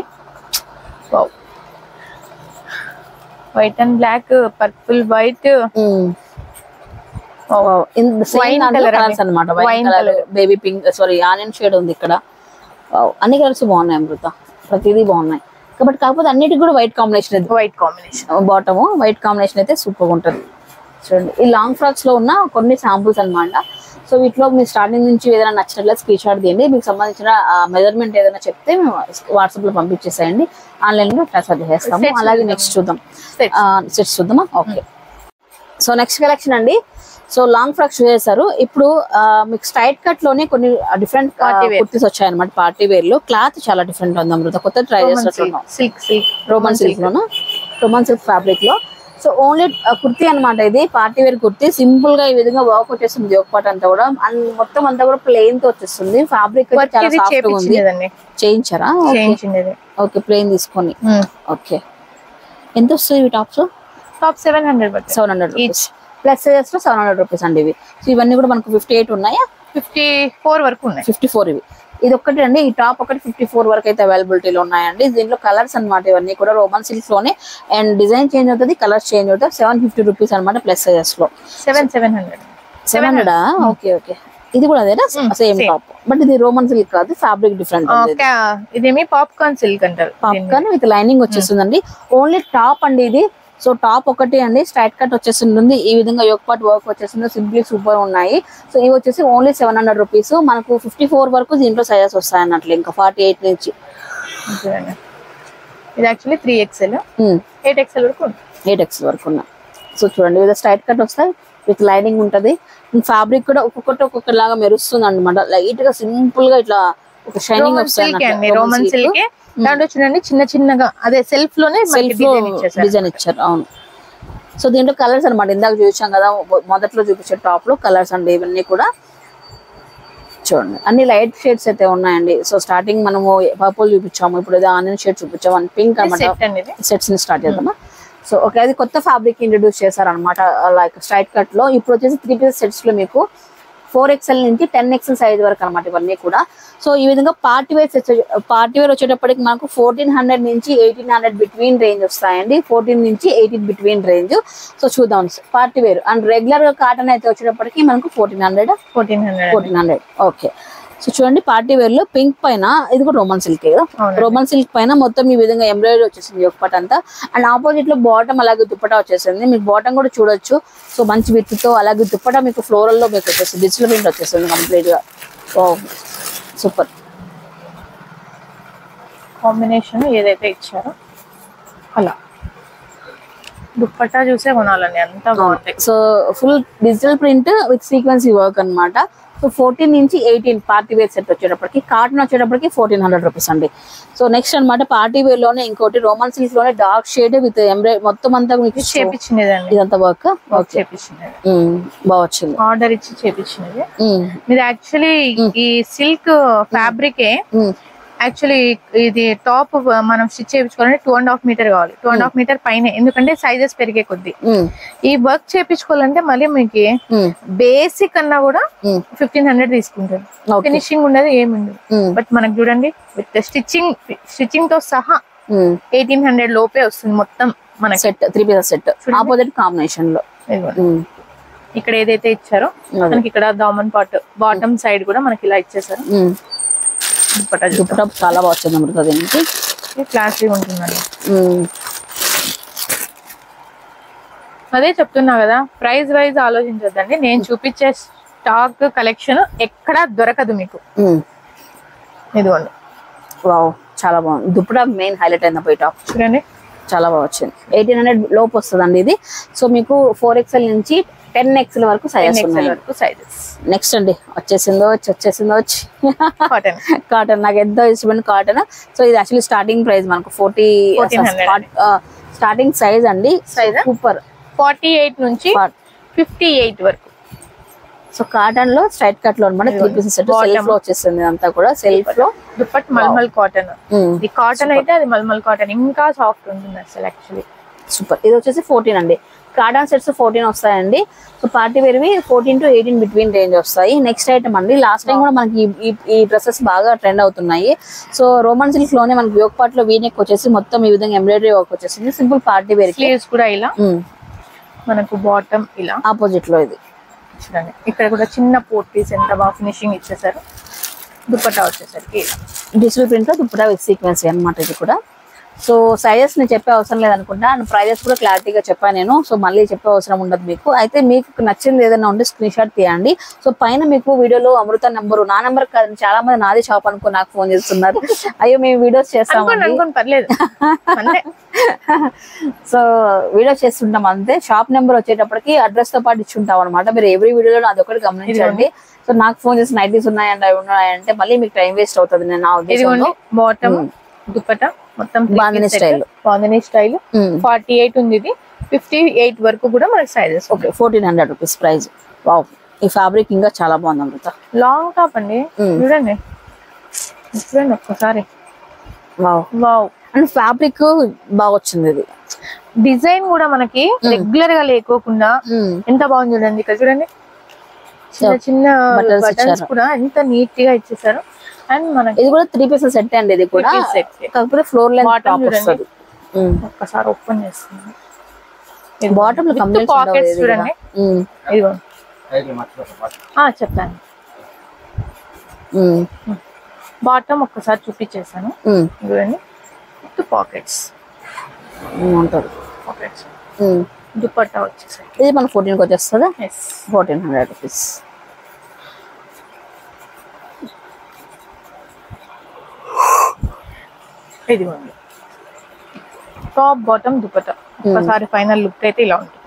white and black purple white um. In same Wine దాంట్లో colour కలర్స్ అండి. అనమాట Wine wine colour baby pink sorry onion shade ఉంది ఇక్కడ Wow. అన్ని కలర్స్ బాగున్నాయి అమృత ప్రతిదీ బాగున్నాయి కాబట్టి కాకపోతే అన్నిటికి కూడా వైట్ కాంబినేషన్ ఇది white combination bottom white combination అయితే సూపర్ ఉంటుంది చూడండి ఈ లాంగ్ ఫ్రాక్స్ లో ఉన్న కొన్ని శాంపుల్స్ అన్నమాట సో వీటిలో మీరు స్టార్టింగ్ నుంచి ఏదైనా నచ్చినట్లయితే స్క్రీన్ షాట్ తీయండి మీకు సంబంధించిన మెజర్మెంట్ ఏదైనా చెప్తే మేము వాట్సాప్ లో పంపించేసేయండి ఆన్లైన్ లో ట్రాన్స్ఫర్ చేసేస్తాము Sets అలాగే చూద్దాం. నెక్స్ట్ చూద్దాం Sets. సెట్స్ చూద్దామా ఓకే సో నెక్స్ట్ కలెక్షన్ అండి సో లాంగ్ ఫ్రాక్స్ చేశారు ఇప్పుడు ఆ, మీకు స్ట్రైట్ కట్ లోనే కొన్ని డిఫరెంట్ Party wear. కుర్తీస్ వచ్చాయి అనమాట పార్టీ వేర్ లో క్లాత్ చాలా డిఫరెంట్ ఉంది అమృత కొత్త ట్రై చేస్తున్నట్టున్నాం సిల్క్ సిల్క్ రోమన్ సిల్క్ లోను రోమన్ సిల్క్ ఫ్యాబ్రిక్ లో సో ఓన్లీ కుర్తీ అన్నమాట ఇది పార్టీ వేర్ కుర్తీ సింపుల్ గా ఈ విధంగా వర్క్ వచ్చేస్తుంది జోక్ అంతా కూడా అండ్ మొత్తం అంతా కూడా ప్లెయిన్ తో వచ్చేస్తుంది ఫ్యాబ్రిక్ చాలా ఇది సాఫ్ట్ గా ఉంది చేపించిందండి చేయించారా చేయించింది ఓకే ప్లెయిన్ తీసుకొని ఓకే ఎంత వస్తుంది ఇవి టాప్స్ టాప్ సెవెన్ హండ్రెడ్ బట్టి seven hundred rupees plus sizes లో సెవెన్ హండ్రెడ్ రూపీస్ అండి ఇవి సో ఇవన్నీ కూడా మనకు ఫిఫ్టీ ఎయిట్ ఉన్నాయా ఫిఫ్టీ ఫోర్ వరకు ఉన్నాయి ఫిఫ్టీ ఫోర్ ఇవి ఇది ఒక్కటి అండి ఈ టాప్ ఒకటి ఫిఫ్టీ ఫోర్ వరకు అయితే అవైలబిలిటీలో ఉన్నాయండి దీంట్లో కలర్స్ అన్నమాట ఇవన్నీ కూడా రోమన్ సిల్క్ లోనే అండ్ డిజైన్ చేంజ్ అవుతుంది కలర్స్ చేంజ్ అవుతాయి సెవెన్ ఫిఫ్టీ రూపీస్ అనమాట ప్లస్ సైజెస్ లో seven seven hundred seven hundred okay okay ఇది కూడా అదేనా సేమ్ same. టాప్ బట్ ఇది రోమన్ సిల్క్ కాదు ఫ్యాబ్రిక్ డిఫరెంట్ ఇదేమి పాప్కార్న్ సిల్క్ అంటారు పాప్కార్న్ విత్ లైనింగ్ వచ్చేస్తుందండి ఓన్లీ టాప్ అండి ఇది సో టాప్ ఒకటి అండి స్ట్రైట్ కట్ వచ్చేస్తుంది ఈ విధంగా యోగ్ పాట్ వర్క్ వచ్చేస్తుంది సింప్లీ సూపర్ ఉన్నాయి సో ఇవి వచ్చేసి ఓన్లీ సెవెన్ హండ్రెడ్ రూపీస్ మనకు ఫిఫ్టీ ఫోర్ వరకు దీంట్లో సైజెస్ వస్తాయి అన్నట్లు ఇంకా ఫార్టీ ఎయిట్ నుంచి చూడండి. ఇది actually three XL eight XL వరకు ఉంది. ఎయిట్ ఎక్స్ వరకు ఉన్నాయి సో చూడండి విత్ స్ట్రైట్ కట్ వస్తాయి విత్ లైనింగ్ ఉంటది ఫ్యాబ్రిక్ కూడా ఒక్కొక్కటి ఒక్కొక్కటి లాగా మెరుస్తుంది అనమాట లైట్ గా సింపుల్ గా ఇట్లా ఒక షైనింగ్ రోమన్ సిల్క్ అండి రోమన్ సిల్క్ దాంట్లో చూడండి చిన్న చిన్నగా అదే సెల్ఫ్ లోనే సెల్ఫ్ లో డిజైన్ ఇచ్చేసారు డిజైన్ ఇచ్చారు అవును సో దీంట్లో కలర్స్ అన్నమాట ఇందాక చూసాం కదా మొ- మొదట్లో చూపించే టాప్ లో కలర్స్ అండి ఇవన్నీ కూడా చూడండి అన్ని లైట్ షేడ్స్ అయితే ఉన్నాయండి సో స్టార్టింగ్ మనము పర్పుల్ చూపించాము ఇప్పుడు ఏదో ఆనియన్ షేడ్ చూపించాము అని పింక్ అనమాట సెట్ అండి ఇది సెట్స్ ని స్టార్ట్ చేద్దామా సో ఓకే అది కొత్త ఫ్యాబ్రిక్ ఇంట్రడ్యూస్ చేశారనమాట లైక్ స్ట్రైట్ కట్ లో ఇప్పుడు వచ్చేసి త్రీ పీస్ సెట్స్ లో మీకు ఫోర్ ఎక్స్ఎల్ నుంచి టెన్ ఎక్స్ఎల్ సైజ్ వరకు అనమాట ఇవన్నీ కూడా సో ఈ విధంగా party wear sets party wear వచ్చేటప్పటికి మనకు ఫోర్టీన్ హండ్రెడ్ నుంచి ఎయిటీన్ హండ్రెడ్ బిట్వీన్ రేంజ్ వస్తాయండి ఫోర్టీన్ నుంచి ఎయిటీన్ బిట్వీన్ రేంజ్ సో చూద్దాం పార్టీ వేర్ అండ్ రెగ్యులర్ గా కాటన్ అయితే వచ్చేటప్పటికి మనకు fourteen hundred fourteen hundred fourteen hundred okay so చూడండి పార్టీ వేర్ లో పింక్ పైన ఇది కూడా రోమన్ సిల్క్ కదా అవునండి. రోమన్ సిల్క్ పైన మొత్తం ఈ విధంగా ఎంబ్రాయిడరీ వచ్చేసింది ఒక పట్ అంతా అండ్ ఆపోజిట్ లో బాటమ్ అలాగే దుప్పటా వచ్చేసింది మీకు బాటమ్ కూడా చూడొచ్చు సో మంచి విత్ తో అలాగే దుప్పటా మీకు ఫ్లోరల్ లో మీకు వచ్చేసింది డిజిటల్ ప్రింట్ వచ్చేసింది కంప్లీట్ గా ఓ సూపర్ కాంబినేషన్ ఏదైతే ఇచ్చారో అలా దుప్పట్టా చూసే కొనాలండి అంతా బాగుంటాయి so full digital print with sequence work అన్నమాట సో ఫోర్టీన్ నుంచి ఎయిటీన్ పార్టీ వేర్ సెట్ వచ్చేటప్పటికి కాటన్ వచ్చేటప్పటికి ఫోర్టీన్ హండ్రెడ్ రూపీస్ అండి సో నెక్స్ట్ అన్నమాట పార్టీ వేర్ లోనే ఇంకోటి రోమన్ సిల్క్ లోనే డార్క్ షేడ్ విత్ ఎంబ్రాయిడ్ మొత్తం అంతా మీకు చేపించినదండి ఇదంతా వర్క్ ఓకే చేపించినది బాగా వచ్చింది ఆర్డర్ ఇచ్చి చేపించినది ఉమ్, మీరు యాక్చువల్లీ ఈ సిల్క్ ఫ్యాబ్రికే ఉమ్, యాక్చువల్లీ ఇది టాప్ మనం స్టిచ్ చేయించుకోవాలంటే టూ అండ్ హాఫ్ మీటర్ కావాలి టూ అండ్ హాఫ్ మీటర్ పైన ఎందుకంటే సైజెస్ పెరిగే కొద్ది ఉమ్, ఈ వర్క్ చేయించుకోవాలంటే మళ్ళీ మీకు ఉమ్, బేసిక్ అన్నా కూడా ఉమ్, ఫిఫ్టీన్ హండ్రెడ్ తీసుకుంటారు ఓకే ఫినిషింగ్ ఉండదు ఏమి ఉండదు ఉమ్, బట్ మనకు చూడండి విత్ స్టిచ్చింగ్ స్టిచ్చింగ్ తో సహా ఉమ్. ఎయిటీన్ హండ్రెడ్ లోపే వస్తుంది మొత్తం మనకి set three pieces set opposite combination లో ఇదిగోండి. ఉమ్, ఇక్కడ ఏదైతే ఇచ్చారో అదే. మనకి ఇక్కడ దామన్ పాట్ బాటమ్ సైడ్ కూడా మనకి ఇలా ఇచ్చేసారు ఉమ్. దుప్పటా దుప్పటా చాలా బాగా వచ్చింది అమృత దీనికి క్లాసీ ఉంటుందండి ఉమ్, అదే చెప్తున్నా కదా ప్రైస్ వైజ్ ఆలోచించొద్దండి నేను చూపించే స్టాక్ కలెక్షన్ ఎక్కడా దొరకదు మీకు ఉమ్. ఇదిగోండి వావ్ చాలా బాగుంది దుప్పటా మెయిన్ హైలైట్ అయింది పోయి టాప్ చూడండి చాలా బాగా వచ్చింది ఎయిటీన్ హండ్రెడ్ లోపు వస్తుందండి ఇది సో మీకు ఫోర్ ఎక్స్ఎల్ నుంచి టెన్ ఎక్స్ఎల్ వరకు సైజెస్ ఉన్నాయి వరకు సైజెస్ నెక్స్ట్ అండి వచ్చేసిందో వచ్చి వచ్చేసిందో వచ్చి కాటన్ కాటన్ నాకు ఎంతో ఇష్టమైన కాటన్ సో ఇది యాక్చువల్లీ స్టార్టింగ్ ప్రైస్ మనకు ఫోర్టీ 1400 స్టార్టింగ్ సైజ్ అండి Size ఆ? సూపర్ ఫార్టీ ఎయిట్ నుంచి ఫిఫ్టీ ఎయిట్ వరకు సో కాటన్ లో స్ట్రైట్ కట్ లో అనమాట three pieces set Bottom. Self లో వచ్చేసింది అంతా కూడా సెల్ఫ్ లో దుప్పట్ మల్మల్ కాటన్ ఉమ్, ఇది కాటన్ అయితే అది మల్మల్ కాటన్ ఇంకా సాఫ్ట్ ఉంటుంది అసలు యాక్చువల్లీ సూపర్ ఇది వచ్చేసి ఫోర్టీన్ అండి కాటన్ సెట్స్ ఫోర్టీన్ వస్తాయండి సో పార్టీ వేర్వి fourteen to eighteen between range వస్తాయి నెక్స్ట్ ఐటమ్ అండి లాస్ట్ టైం కూడా మనకి ఈ- ఈ- ఈ డ్రెస్సెస్ బాగా ట్రెండ్ అవుతున్నాయి సో రోమన్ సిల్క్ లోనే మనకి యోగ్ పార్ట్ లో వీనెక్ వచ్చేసి మొత్తం ఈ విధంగా ఎంబ్రాయిడరీ వర్క్ వచ్చేసింది సింపుల్ పార్టీ వేర్ కి స్లీవ్స్ కూడా ఇలా మనకు బాటమ్ ఇలా ఆపోజిట్ లో ఇది చూడండి ఇక్కడ కూడా చిన్న పోర్టీస్ ఎంత బాగా ఫినిషింగ్ ఇచ్చేసారు దుప్పటా వచ్చేసరికి ఇలా డిజిటల్ ప్రింట్ లో దుప్పటా విత్ సీక్వెన్స్ అనమాట ఇది కూడా సో సైజెస్ నేను చెప్పే అవసరం లేదనుకుంటా అండ్ ప్రైజెస్ కూడా క్లారిటీగా చెప్పాను నేను సో మళ్ళీ చెప్పే అవసరం ఉండదు మీకు అయితే మీకు నచ్చింది ఏదైనా ఉంటే స్క్రీన్ షాట్ తీయండి సో పైన మీకు వీడియోలో అమృత నెంబరు నా నెంబర్ కాదు చాలా మంది నాది షాప్ అనుకో నాకు ఫోన్ చేస్తున్నారు అయ్యో మేము వీడియోస్ అనుకోండి చేస్తామండి అనుకోండి పర్లేదు అంతే సో వీడియో చేస్తుంటాం అంతే షాప్ నెంబర్ వచ్చేటప్పటికి అడ్రస్ తో పాటు ఇచ్చుంటాం అనమాట మీరు ఎవ్రీ వీడియోలో అదొకటి గమనించండి సో నాకు ఫోన్ చేసి నైటీస్ ఉన్నాయండి అవి ఉన్నాయంటే మళ్ళీ మీకు టైం వేస్ట్ అవుతుంది నేను నా ఇదిగోండి ఉద్దేశంలో బాటమ్ దుప్పటా మొత్తం బాందిని style. బాందిని స్టైల్ ఉమ్. ఫార్టీ ఎయిట్ ఉంది ఇది ఫిఫ్టీ ఎయిట్ వరకు కూడా మనకి sizes okay fourteen hundred rupees price wow ఈ ఫ్యాబ్రిక్ ఇంకా చాలా బాగుంది అమృత లాంగ్ టాప్ అండి మ్మ్. చూడండి చూడండి ఒక్కసారి వావ్ వావ్ అండ్ ఫ్యాబ్రిక్ బాగా వచ్చింది ఇది డిజైన్ కూడా మనకి రెగ్యులర్ గా లేకోకుండా ఎంత బాగుంది చూడండి ఇక్కడ చూడండి చిన్న చిన్న Buttons బటన్స్ ఇచ్చారు. కూడా ఎంత నీట్ గా ఇచ్చేసారు అండ్ మనకి ఇది కూడా త్రీ పీసెస్ సెట్ అండి ఇది కూడా Three piece set. కాకపోతే ఫ్లోర్ లెంత్ Bottom టాప్ చూడండి. వస్తుంది ఒక్కసారి ఓపెన్ చేస్తుంది బాటమ్ లో కంప్లీట్ పాకెట్స్ చూడండి ఇదిగో ఆ, చెప్పాను బాటమ్ ఒక్కసారి చూపించేసాను ఇదిగోండి విత్ పాకెట్స్ ఉంటుంది పాకెట్స్ దుపట్టా వచ్చేసాయి ఇది మన ఫోర్టీన్కి వచ్చేస్తుంది ఎస్ ఫోర్టీన్ హండ్రెడ్ రూపీస్ ఇదిగోండి టాప్ బాటమ్ దుపట్టా ఒక్కసారి ఫైనల్ లుక్ అయితే ఇలా ఉంటుంది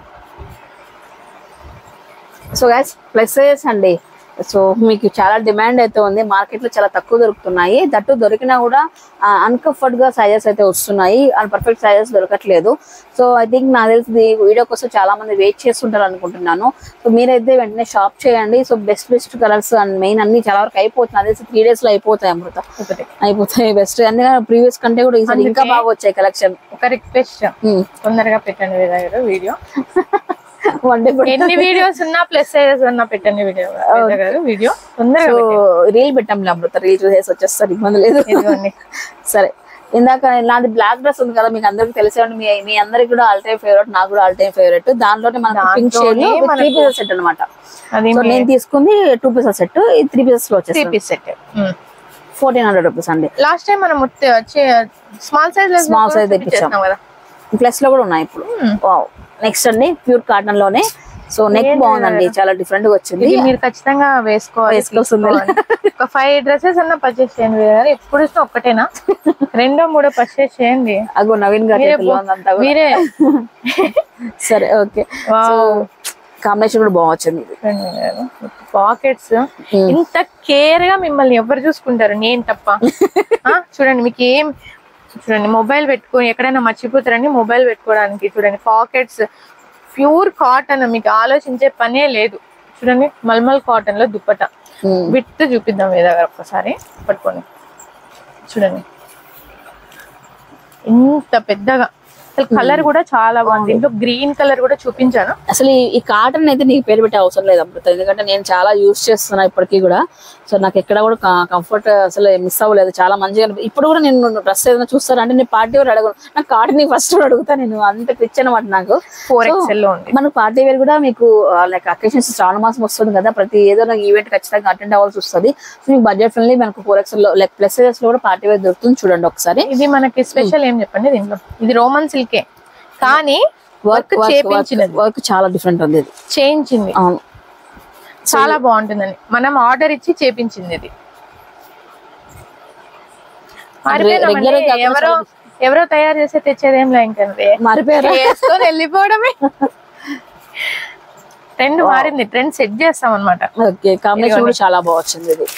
సో గైస్ ప్లస్ సైజెస్ అండి సో మీకు చాలా డిమాండ్ అయితే ఉంది మార్కెట్ లో చాలా తక్కువ దొరుకుతున్నాయి దట్టు దొరికినా కూడా అన్కంఫర్ట్ గా సైజెస్ అయితే వస్తున్నాయి అండ్ పర్ఫెక్ట్ సైజెస్ దొరకట్లేదు సో ఐ థింక్ నాకు తెలిసి ఈ వీడియో కోసం చాలా మంది వెయిట్ చేస్తుంటారు అనుకుంటున్నాను సో మీరైతే వెంటనే షాప్ చేయండి so best best colours and main అన్ని చాలా వరకు అయిపోతుంది నాకు తెలిసి త్రీ డేస్ లో అయిపోతాయి అమృత ఒకటి అయిపోతాయి బెస్ట్ అందుకని ప్రీవియస్ కంటే కూడా ఈసారి ఇంకా అందుకే- బాగా వచ్చాయి కలెక్షన్ ఒక రిక్వెస్ట్ తొందరగా పెట్టండి Veda garu video one day ఎన్ని వీడియోస్ ఉన్నా ప్లస్ సైజెస్ ఉన్నా పెట్టండి వీడియో వేద గారు వీడియో తొందరగా సో పెట్టండి. రీల్ పెట్టాంలే అమృత రీల్ చూసేసి వచ్చేస్తారు ఇబ్బంది లేదు ఇదిగోండి సరే ఇందాక నాది బ్లాక్ డ్రెస్ ఉంది కదా మీకు అందరికి తెలిసే ఉండి మీ మీ అందరికి కూడా ఆల్ టైమ్ ఫేవరెట్ నాకు కూడా ఆల్ టైమ్ ఫేవరెట్ దాంట్లోనే మనకి పింక్ షేడ్ దాంట్లోనే త్రీ మనకు- పీసెస్ సెట్ అనమాట అది సో నేను తీసుకుంది టూ పీసెస్ సెట్ ఇది త్రీ పీసెస్ లో త్రీ వచ్చేసి piece set fourteen hundred rupees అండి లాస్ట్ టైం మనం స్మాల్ సైజ్ Small size తెప్పించాం. కదా ప్లస్ లో కూడా ఉన్నాయి ఇప్పుడు వావ్ నెక్స్ట్ అండి ప్యూర్ కాటన్ లోనే సో నెక్ ఏంటి బాగుందండి చాలా డిఫరెంట్ గా వచ్చింది ఇది మీరు ఖచ్చితంగా వేసుకోవాలి వేసుకోవాల్సిందే. తీసుకోవాలి. ఒక ఫైవ్ డ్రెస్సెస్ అన్న పర్చేస్ చేయండి వేరే గారు. ఎప్పుడు చూసినా ఒక్కటేనా రెండో మూడో పర్చేస్ చేయండి అగో నవీన్ గారి మీరే చేతిలో ఉందంతా కూడా. మీరే సరే ఓకే సో కాంబినేషన్ కూడా బాగా వచ్చింది ఇది పాకెట్స్ ఇంత కేర్ గా మిమ్మల్ని ఎవరు చూసుకుంటారు నేను తప్ప ఆ, చూడండి మీకు ఏం చూడండి మొబైల్ పెట్టుకొని ఎక్కడైనా మర్చిపోతారని మొబైల్ పెట్టుకోవడానికి చూడండి పాకెట్స్ ప్యూర్ కాటన్ మీకు ఆలోచించే పనే లేదు చూడండి మల్మల్ కాటన్ లో దుప్పట ఉమ్. విత్ చూపిద్దాం వేద గారు ఒక్కసారి పట్టుకొని చూడండి ఇంత పెద్దగా అసలు కలర్ కూడా చాలా బాగుంది దీంట్లో గ్రీన్ కలర్ కూడా చూపించాను అసలు ఈ- ఈ కాటన్ అయితే నీకు పేరు పెట్టే అవసరం లేదు అమృత ఎందుకంటే నేను చాలా యూస్ చేస్తున్నా ఇప్పటికీ కూడా సో నాకు ఎక్కడ కూడా కంఫర్ట్ అసలు మిస్ అవ్వలేదు చాలా మంచిగా అనిపి- ఇప్పుడు కూడా నేను డ్రెస్ ఏదైనా చూస్తాను అంటే నేను పార్టీ వేర్ అడగను నాకు కాటన్ ఫస్ట్ అడుగుతా నేను అంత పిచ్ అనమాట నాకు ఫోర్ ఎక్స్ఎల్ లో ఉంది మనకు పార్టీ వేర్ కూడా మీకు లైక్ అకేషన్స్ శ్రావణ మాసం వస్తుంది కదా ప్రతి ఏదైనా ఈవెంట్ ఖచ్చితంగా అటెండ్ అవ్వాల్సి వస్తుంది సో మీకు బడ్జెట్ ఫ్రెండ్లీ మనకు ఫోర్ ఎక్స్ లో లైక్ ప్లస్ లో కూడా పార్టీ వేర్ దొరుకుతుంది చూడండి ఒకసారి ఇది మనకి స్పెషల్ ఏం చెప్పండి దీంట్లో ఇది రోమన్ సిల్కే కానీ వర్క్ చేపించినది వర్క్ చాలా డిఫరెంట్ ఉంది ఇది చేయించింది అవును చాలా బాగుంటుందండి మనం ఆర్డర్ ఇచ్చి చేపించింది ఇది మారిపోయినామండి. regular గా కాకుండా ఎవరో ఎవరో తయారు చేసి తెచ్చేదేం లే ఇంకా మారిపోయారా వేసుకొని వెళ్ళిపోవడమే ట్రెండ్ మారింది ట్రెండ్ సెట్ చేస్తాం అనమాట ఓకే కాంబినేషన్ కూడా చాలా బాగా వచ్చింది ఇది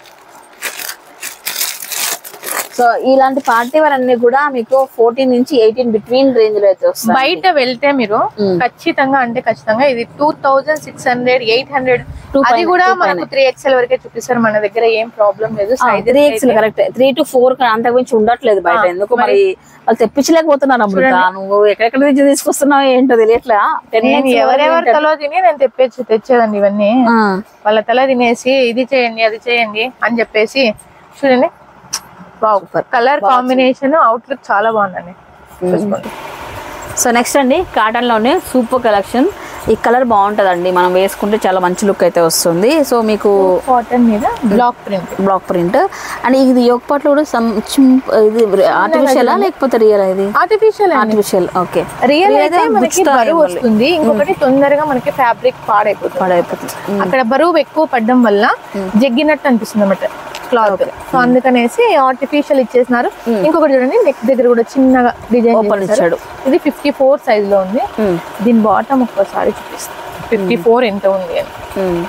సో ఇలాంటి పార్టీ వేర్ అన్ని కూడా మీకు ఫోర్టీన్ నుంచి ఎయిటీన్ బిట్వీన్ రేంజ్ లో అయితే వస్తాయి బయట వెళ్తే మీరు ఖచ్చితంగా అంటే ఖచ్చితంగా ఇది two thousand six hundred eight hundred Two అది పైన, కూడా two మనకు త్రీ ఎక్స్ఎల్ వరకే చూపిస్తారు మన దగ్గర ఏం ప్రాబ్లం లేదు three X correct three to four అంతకు మించి ఉండట్లేదు బయట ఎందుకు మరి వాళ్ళు తెప్పించలేకపోతున్నారు అమృత నువ్వు ఎక్కడెక్కడ నుంచి తీసుకొస్తున్నావు ఏంటో తెలియట్లా టెన్ నేను ఎవరెవరి తలో తిని నేను తెప్పేసి తెచ్చేదండి ఇవన్నీ వాళ్ళ తల తినేసి ఇది చేయండి అది చేయండి అని చెప్పేసి చూడండి కలర్ కాంబినేషన్ అవుట్లుక్ చాలా బాగుందండి చూసుకోండి సో నెక్స్ట్ అండి కాటన్ లోనే సూపర్ కలెక్షన్ ఈ కలర్ బాగుంటదండి మనం వేసుకుంటే చాలా మంచి లుక్ అయితే వస్తుంది సో మీకు కాటన్ మీద block print block print and ఇది యోగ పాటలో కూడా some చిం- ఇది ఆర్టిఫిషియల్ లేకపోతే రియల్ ఇది ఆర్టిఫిషియల్ అండి ఆర్టిఫిషియల్ ఓకే రియల్ అయితే అయితే మనకి గుచ్చుతాయి బరువు మళ్ళీ. వస్తుంది ఇంకొకటి తొందరగా మనకి ఫ్యాబ్రిక్ పాడైపోతుంది పడైపోతుంది అక్కడ బరువు ఎక్కువ పడడం వల్ల జగ్గినట్టు అనిపిస్తుంది అన్నమాట క్లాత్ సో అందుకనేసి ఆర్టిఫిషియల్ ఇచ్చేసినారు ఇంకొకటి చూడండి నెక్ దగ్గర కూడా చిన్నగా డిజైన్ ఓపెన్ ఇచ్చాడు ఇది ఫిఫ్టీ ఫోర్ సైజ్ లో ఉంది ఉమ్, దీని బాటమ్ ఒక్కసారి చూపిస్తాను ఫిఫ్టీ ఫోర్ ఎంత ఉంది అని ఉమ్,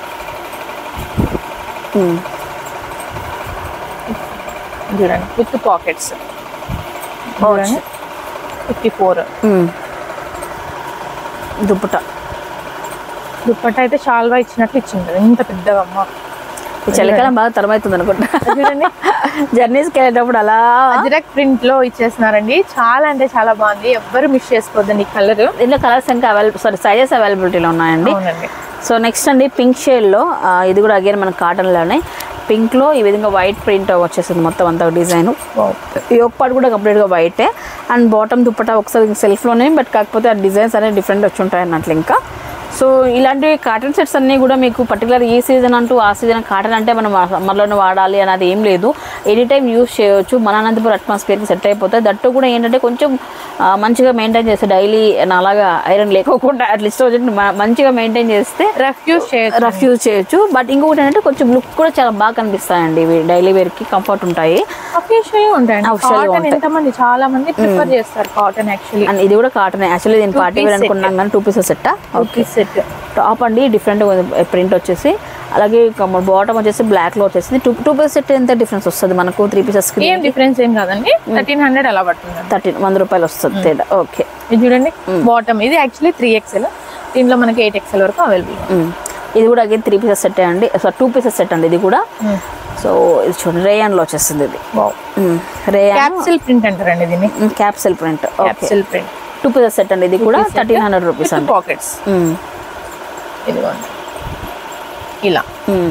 ఉమ్. చూడండి విత్ పాకెట్స్ చూడండి ఫిఫ్టీ ఫోర్ ఉమ్. దుప్పట దుప్పట్ట అయితే షాల్వా ఇచ్చినట్లు ఇచ్చింది ఇంత పెద్దగా అమ్మ ఈ చలికాలం బాగా తరమవుతుంది అనుకుంటా చూడండి జర్నీస్కి వెళ్ళేటప్పుడు అలా అజ్రక్ ప్రింట్ లో ఇచ్చేస్తున్నారండి చాలా అంటే చాలా బాగుంది ఎవ్వరు మిస్ చేసుకోవద్దండి ఈ కలర్ దీంట్లో కలర్స్ ఇంకా అవైలబుల్ సారీ సైజెస్ అవైలబిలిటీలో ఉన్నాయండి అవునండి సో నెక్స్ట్ అండి పింక్ షేడ్లో ఇది కూడా అగైన్ మన కాటన్లోనే పింక్లో ఈ విధంగా వైట్ ప్రింట్ వచ్చేసింది మొత్తం అంతా డిజైన్ ఈ ఒక్కటి కూడా కంప్లీట్గా వైటే అండ్ బాటమ్ దుప్పట ఒకసారి సెల్ఫ్లోనే బట్ కాకపోతే ఆ డిజైన్స్ అనేవి డిఫరెంట్ వచ్చి ఉంటాయి అన్నట్లు ఇంకా సో ఇలాంటి కాటన్ సెట్స్ అన్నీ కూడా మీకు పర్టికులర్ ఈ సీజన్ అంటూ ఆ సీజన్ కాటన్ అంటే మనం సమ్మర్లోనే వాడాలి అనేది ఏం లేదు ఎనీ టైం యూస్ చేయొచ్చు మన అనంతపురం అట్మాస్ఫియర్కి సెట్ అయిపోతాయి దట్టు కూడా ఏంటంటే కొంచెం ఆ, మంచిగా మెయింటైన్ చేస్తే డైలీ అలాగా ఐరన్ లేకోకుండా అట్లీస్ట్ మంచిగా మెయింటైన్ చేస్తే రఫ్ యూస్ చేయొచ్చు రఫ్ యూజ్ చేయొచ్చు బట్ ఇంకొకటి ఏంటంటే కొంచెం లుక్ కూడా చాలా బాగా కనిపిస్తాయండి ఇవి డైలీ వేర్కి కంఫర్ట్ ఉంటాయి అఫీషియల్ ఉంటాయండి Official గా కాటన్ ఎంతమంది చాలా మంది ప్రిఫర్ చేస్తారు కాటన్ యాక్చువల్లీ అండ్ ఇది కూడా కాటన్ యాక్చువల్లీ దీని పార్టీ వేర్ అనుకున్నాం కానీ two pieces set okay set top అండి డిఫరెంట్ ప్రింట్ వచ్చేసి అలాగే బాటమ్ వచ్చేసి బ్లాక్ లో వచ్చేసింది టూ టూ పీసెస్ సెట్ ఎంత డిఫరెన్స్ వస్తుంది మనకు త్రీ పీసెస్ ఏం డిఫరెన్స్ ఏం కాదండి థర్టీన్ హండ్రెడ్ అలా పడుతుంది థర్టీన్ వంద రూపాయలు వస్తుంది తేడా ఓకే ఇది చూడండి బాటమ్ ఇది యాక్చువల్లీ త్రీ ఎక్స్ఎల్ దీంట్లో మనకి ఎయిట్ ఎక్స్ఎల్ వరకు అవైలబుల్ ఇది కూడా అగైన్ త్రీ పీసెస్ సెట్ అండి టూ పీసెస్ సెట్ అండి ఇది కూడా సో ఇది చూడండి రేయాన్లో వచ్చేస్తుంది ఇది రేయాన్ క్యాప్సిల్ ప్రింట్ అంటారండి దీన్ని capsule print okay capsule print two pieces set అండి ఇది కూడా థర్టీన్ హండ్రెడ్ రూపీస్ అండి పాకెట్స్ మ్మ్. ఇదిగోండి ఇలా మ్మ్.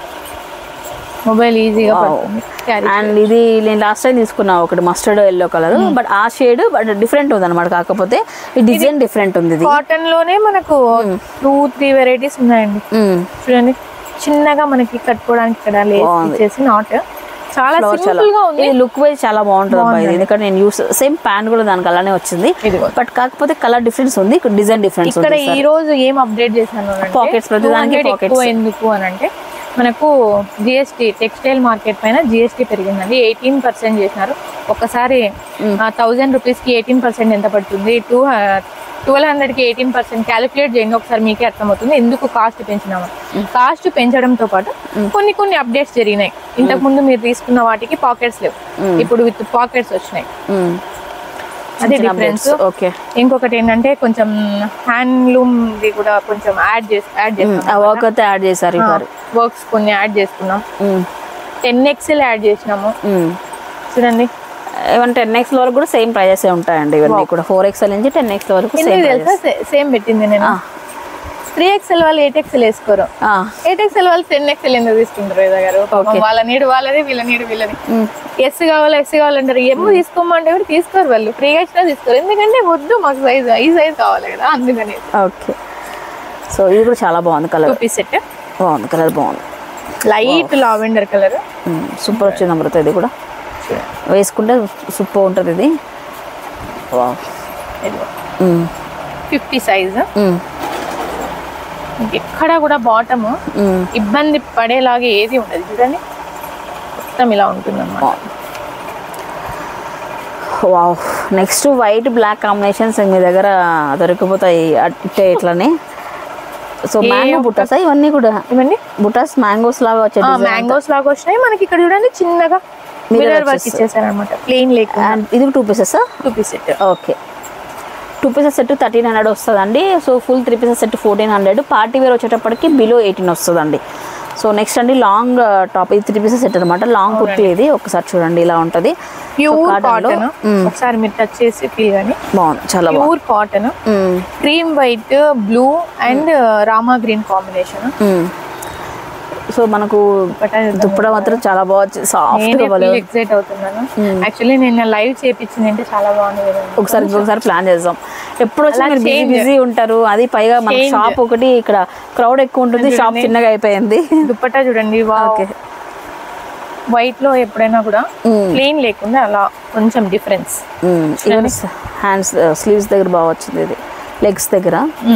మొబైల్ ఈజీగా పడుతుంది క్యారీ అండ్ ఇది నేను లాస్ట్ టైం తీసుకున్నా ఒకటి మస్టర్డ్ ఎల్లో కలర్ బట్ ఆ షేడ్ బట్ డిఫరెంట్ ఉంది అనమాట కాకపోతే ఈ డిజైన్ డిఫరెంట్ ఉంది ఇది కాటన్ లోనే మనకు టూ త్రీ వెరైటీస్ ఉన్నాయండి మ్మ్. చూడండి చిన్నగా మనకి కట్టుకోవడానికి ఇక్కడ లేస్ బాగుంది. ఇచ్చేసి నాట్ చాలా Flower చాలా సింపుల్ గా ఉంది ఇది లుక్ వైజ్ చాలా బాగుంటుంది అబ్బా ఇది ఎందుకంటే నేను యూస్ సేమ్ ప్యాంట్ కూడా దానికి అలానే వచ్చింది ఇదిగో బట్ కాకపోతే కలర్ డిఫరెన్స్ ఉంది ఇక్కడ డిజైన్ డిఫరెన్స్ ఇక్కడ ఉంది ఈ రోజు ఏం అప్డేట్ చేశాను అంటే, Pockets, ప్రతిదానికి 200 pockets. ఎక్కువ ఎందుకు అని అంటే మనకు జిఎస్టీ టెక్స్టైల్ మార్కెట్ పైన జిఎస్టీ పెరిగిందండి ఎయిటీన్ పర్సెంట్ చేసినారు ఒకసారి థౌజండ్ రూపీస్ కి ఎయిటీన్ పర్సెంట్ ఎంత పడుతుంది టూ ట్వెల్వ్ హండ్రెడ్ కి ఎయిటీన్ పర్సెంట్ క్యాలిక్యులేట్ చేయండి ఒకసారి మీకే అర్థమవుతుంది ఎందుకు కాస్ట్ పెంచినాము కాస్ట్ పెంచడంతో పాటు కొన్ని కొన్ని అప్డేట్స్ జరిగినాయి ఇంతకు ముందు మీరు తీసుకున్న వాటికి పాకెట్స్ లేవు ఇప్పుడు విత్ పాకెట్స్ వచ్చినాయి అదే డిఫరెన్స్ ఓకే ఇంకొకటి ఏంటంటే కొంచెం హ్యాండ్లూమ్ ది కూడా కొంచెం యాడ్ చేసి యాడ్ ఆ చేస్తాం వర్క్ అయితే యాడ్ చేశారు ఈసారి వర్క్స్ కొన్ని యాడ్ చేసుకున్నాం మ్మ్. టెన్ ఎక్స్ఎల్ యాడ్ చేసినాము మ్మ్. చూడండి ఈవెన్ టెన్ ఎక్స్ వరకు కూడా సేమ్ ప్రైజెస్ ఉంటాయండి ఇవన్నీ కూడా ఫోర్ ఎక్స్ఎల్ నుంచి టెన్ ఎక్స్ వరకు ఎందుకు సేమ్ తెలుసా సేమ్ పెట్టింది నేను త్రీ ఎక్స్ఎల్ వాళ్ళు ఎయిట్ ఎక్స్ఎల్ వేసుకోరు ఎయిట్ ఎక్స్ఎల్ వాళ్ళు టెన్ ఎక్స్ఎల్ ఎందుకు తీసుకుంటారు వేద గారు పాపం వాళ్ళ నీడు వాళ్ళది వీళ్ళ నీడు వీళ్ళది ఎస్ కావాలి ఎస్ కావాలంటారు ఎమ్ము తీసుకోమంటే కూడా తీసుకోరు వాళ్ళు ఫ్రీగా ఇచ్చినా తీసుకోరు ఎందుకంటే వద్దు మాకు సైజ్ ఈ సైజ్ కావాలి కదా అందుకని ఓకే సో ఇది కూడా చాలా బాగుంది కలర్ టూ పీస్ సెట్ బాగుంది కలర్ బాగుంది లైట్ లావెండర్ కలర్ సూపర్ వచ్చింది అమృత ఇది కూడా వేసుకుంటే సూపర్ ఉంటుంది ఇది వావ్. మ్మ్. ఫిఫ్టీ సైజ్ మ్మ్. ఎక్కడ కూడా బాటమ్ మ్మ్. ఇబ్బంది పడేలాగా ఏది ఉండదు చూడండి మొత్తం ఇలా ఉంటుంది అన్నమాట wow next white black combinations మీ దగ్గర దొరికిపోతాయి అట్టే ఇట్లనే సో మ్యాంగో బుట్టాసా ఇవన్నీ కూడా ఇవన్నీ బుటాస్ మ్యాంగోస్ లాగా వచ్చే మ్యాంగోస్ లాగా వచ్చినాయి మనకి ఇక్కడ చూడండి చిన్నగా మిర్రర్ వర్క్ ఇచ్చేసారనమాట ప్లెయిన్ లేకుండా అండ్ ఇది two pieces two piece set okay two pieces set thirteen hundred వస్తుందండి so full three pieces set fourteen hundred party wear వచ్చేటప్పటికి బిలో ఎయిటీన్ వస్తుందండి సో నెక్స్ట్ అండి లాంగ్ టాప్ ఇది త్రీ పీసెస్ సెట్ అనమాట long kurti ఇది ఒకసారి చూడండి ఇలా ఉంటుంది ప్యూర్ cotton లో, కాటన్ ఒకసారి మీరు టచ్ చేసి ఫీల్ కానీ బాగుంది చాలా బాగుంది ప్యూర్ కాటన్ మ్మ్. క్రీమ్ వైట్ బ్లూ అండ్ రామా గ్రీన్ కాంబినేషన్ మ్మ్. సో మనకు దుప్పడ మాత్రం చాలా బాగా సాఫ్ట్ గా ఎక్సైట్ అవుతున్నాను యాక్చువల్లీ నేను లైవ్ చేపించింది అంటే చాలా బాగుంది కదండి. ఒకసారి ఇంకొకసారి ప్లాన్ చేద్దాం ఎప్పుడు వచ్చినా అలా మీరు బిజీ change. బిజీ ఉంటారు అది పైగా మన Change. షాప్ ఒకటి ఇక్కడ క్రౌడ్ ఎక్కువ ఉంటుంది షాప్ చిన్నగా అయిపోయింది దుప్పట్టా చూడండి ఓకే వైట్ లో ఎప్పుడైనా కూడా ప్లెయిన్ లేకుండా అలా కొంచెం డిఫరెన్స్ ఈవెన్ హ్యాండ్స్ స్లీవ్స్ దగ్గర బాగా వచ్చింది ఇది లెగ్స్ దగ్గర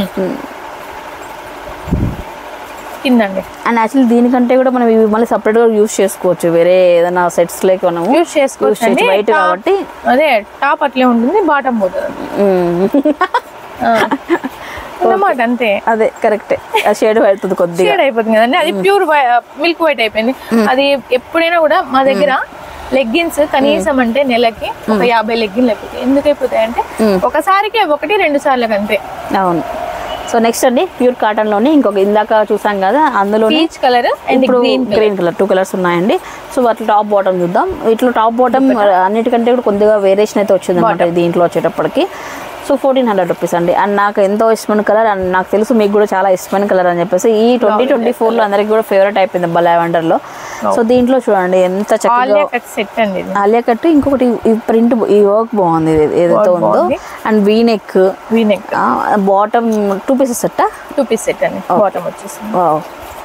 కిందండి అండ్ యాక్చువల్లీ దీనికంటే కూడా మనం ఇవి మళ్ళీ separate గా యూస్ చేసుకోవచ్చు వేరే ఏదైనా సెట్స్ లేక మనము యూస్ చేసుకోవచ్చు use చేయొచ్చు. White కాబట్టి అదే టాప్ అట్లే ఉంటుంది బాటమ్ పోతుంది మ్మ్. అన్నమాట అంతే అదే కరెక్టే ఆ షేడ్ పడుతుంది కొద్దిగా షేడ్ అయిపోతుంది కదండి అది ప్యూర్ మిల్క్ వైట్ అయిపోయింది అది ఎప్పుడైనా కూడా మా దగ్గర లెగ్గిన్స్ కనీసం అంటే నెలకి ఒక యాభై లెగ్గిన్లు అయిపోతాయి ఎందుకు అయిపోతాయి అంటే ఒకసారికి ఒకటి రెండు సార్లు అంతే అవును సో నెక్స్ట్ అండి ప్యూర్ కాటన్ లోని ఇంకొక ఇందాక చూసాం కదా అందులో పీచ్ కలర్ అండ్ ఇప్పుడు green green colour two colours ఉన్నాయండి సో వాటి టాప్ బాటమ్ చూద్దాం ఇట్లా టాప్ బాటమ్ అన్నిటికంటే కూడా కొద్దిగా వేరియేషన్ అయితే వచ్చింది అనమాట దీంట్లో వచ్చేటప్పటికి సో ఫోర్టీన్ హండ్రెడ్ రూపీస్ అండి అండ్ నాకు ఎంతో ఇష్టమైన కలర్ అండ్ నాకు తెలుసు మీకు కూడా చాలా ఇష్టమైన కలర్ అని చెప్పేసి ఈ ట్వంటీ ట్వంటీ ఫోర్లో అందరికి కూడా ఫేవరెట్ అయిపోయింది అబ్బా లావెండర్లో సో దీంట్లో చూడండి ఎంత చక్కగా ఆలియా కట్ సెట్ అండి ఇది ఆలియా కట్ ఇంకొకటి ఈ ప్రింట్ ఈ వర్క్ బాగుంది ఇది ఏదైతే Work ఉందో బాగుంది. And V neck V neck bottom two pieces సెట్టా టూ పీస్ సెట్ అండి బాటమ్ వచ్చేసింది వావ్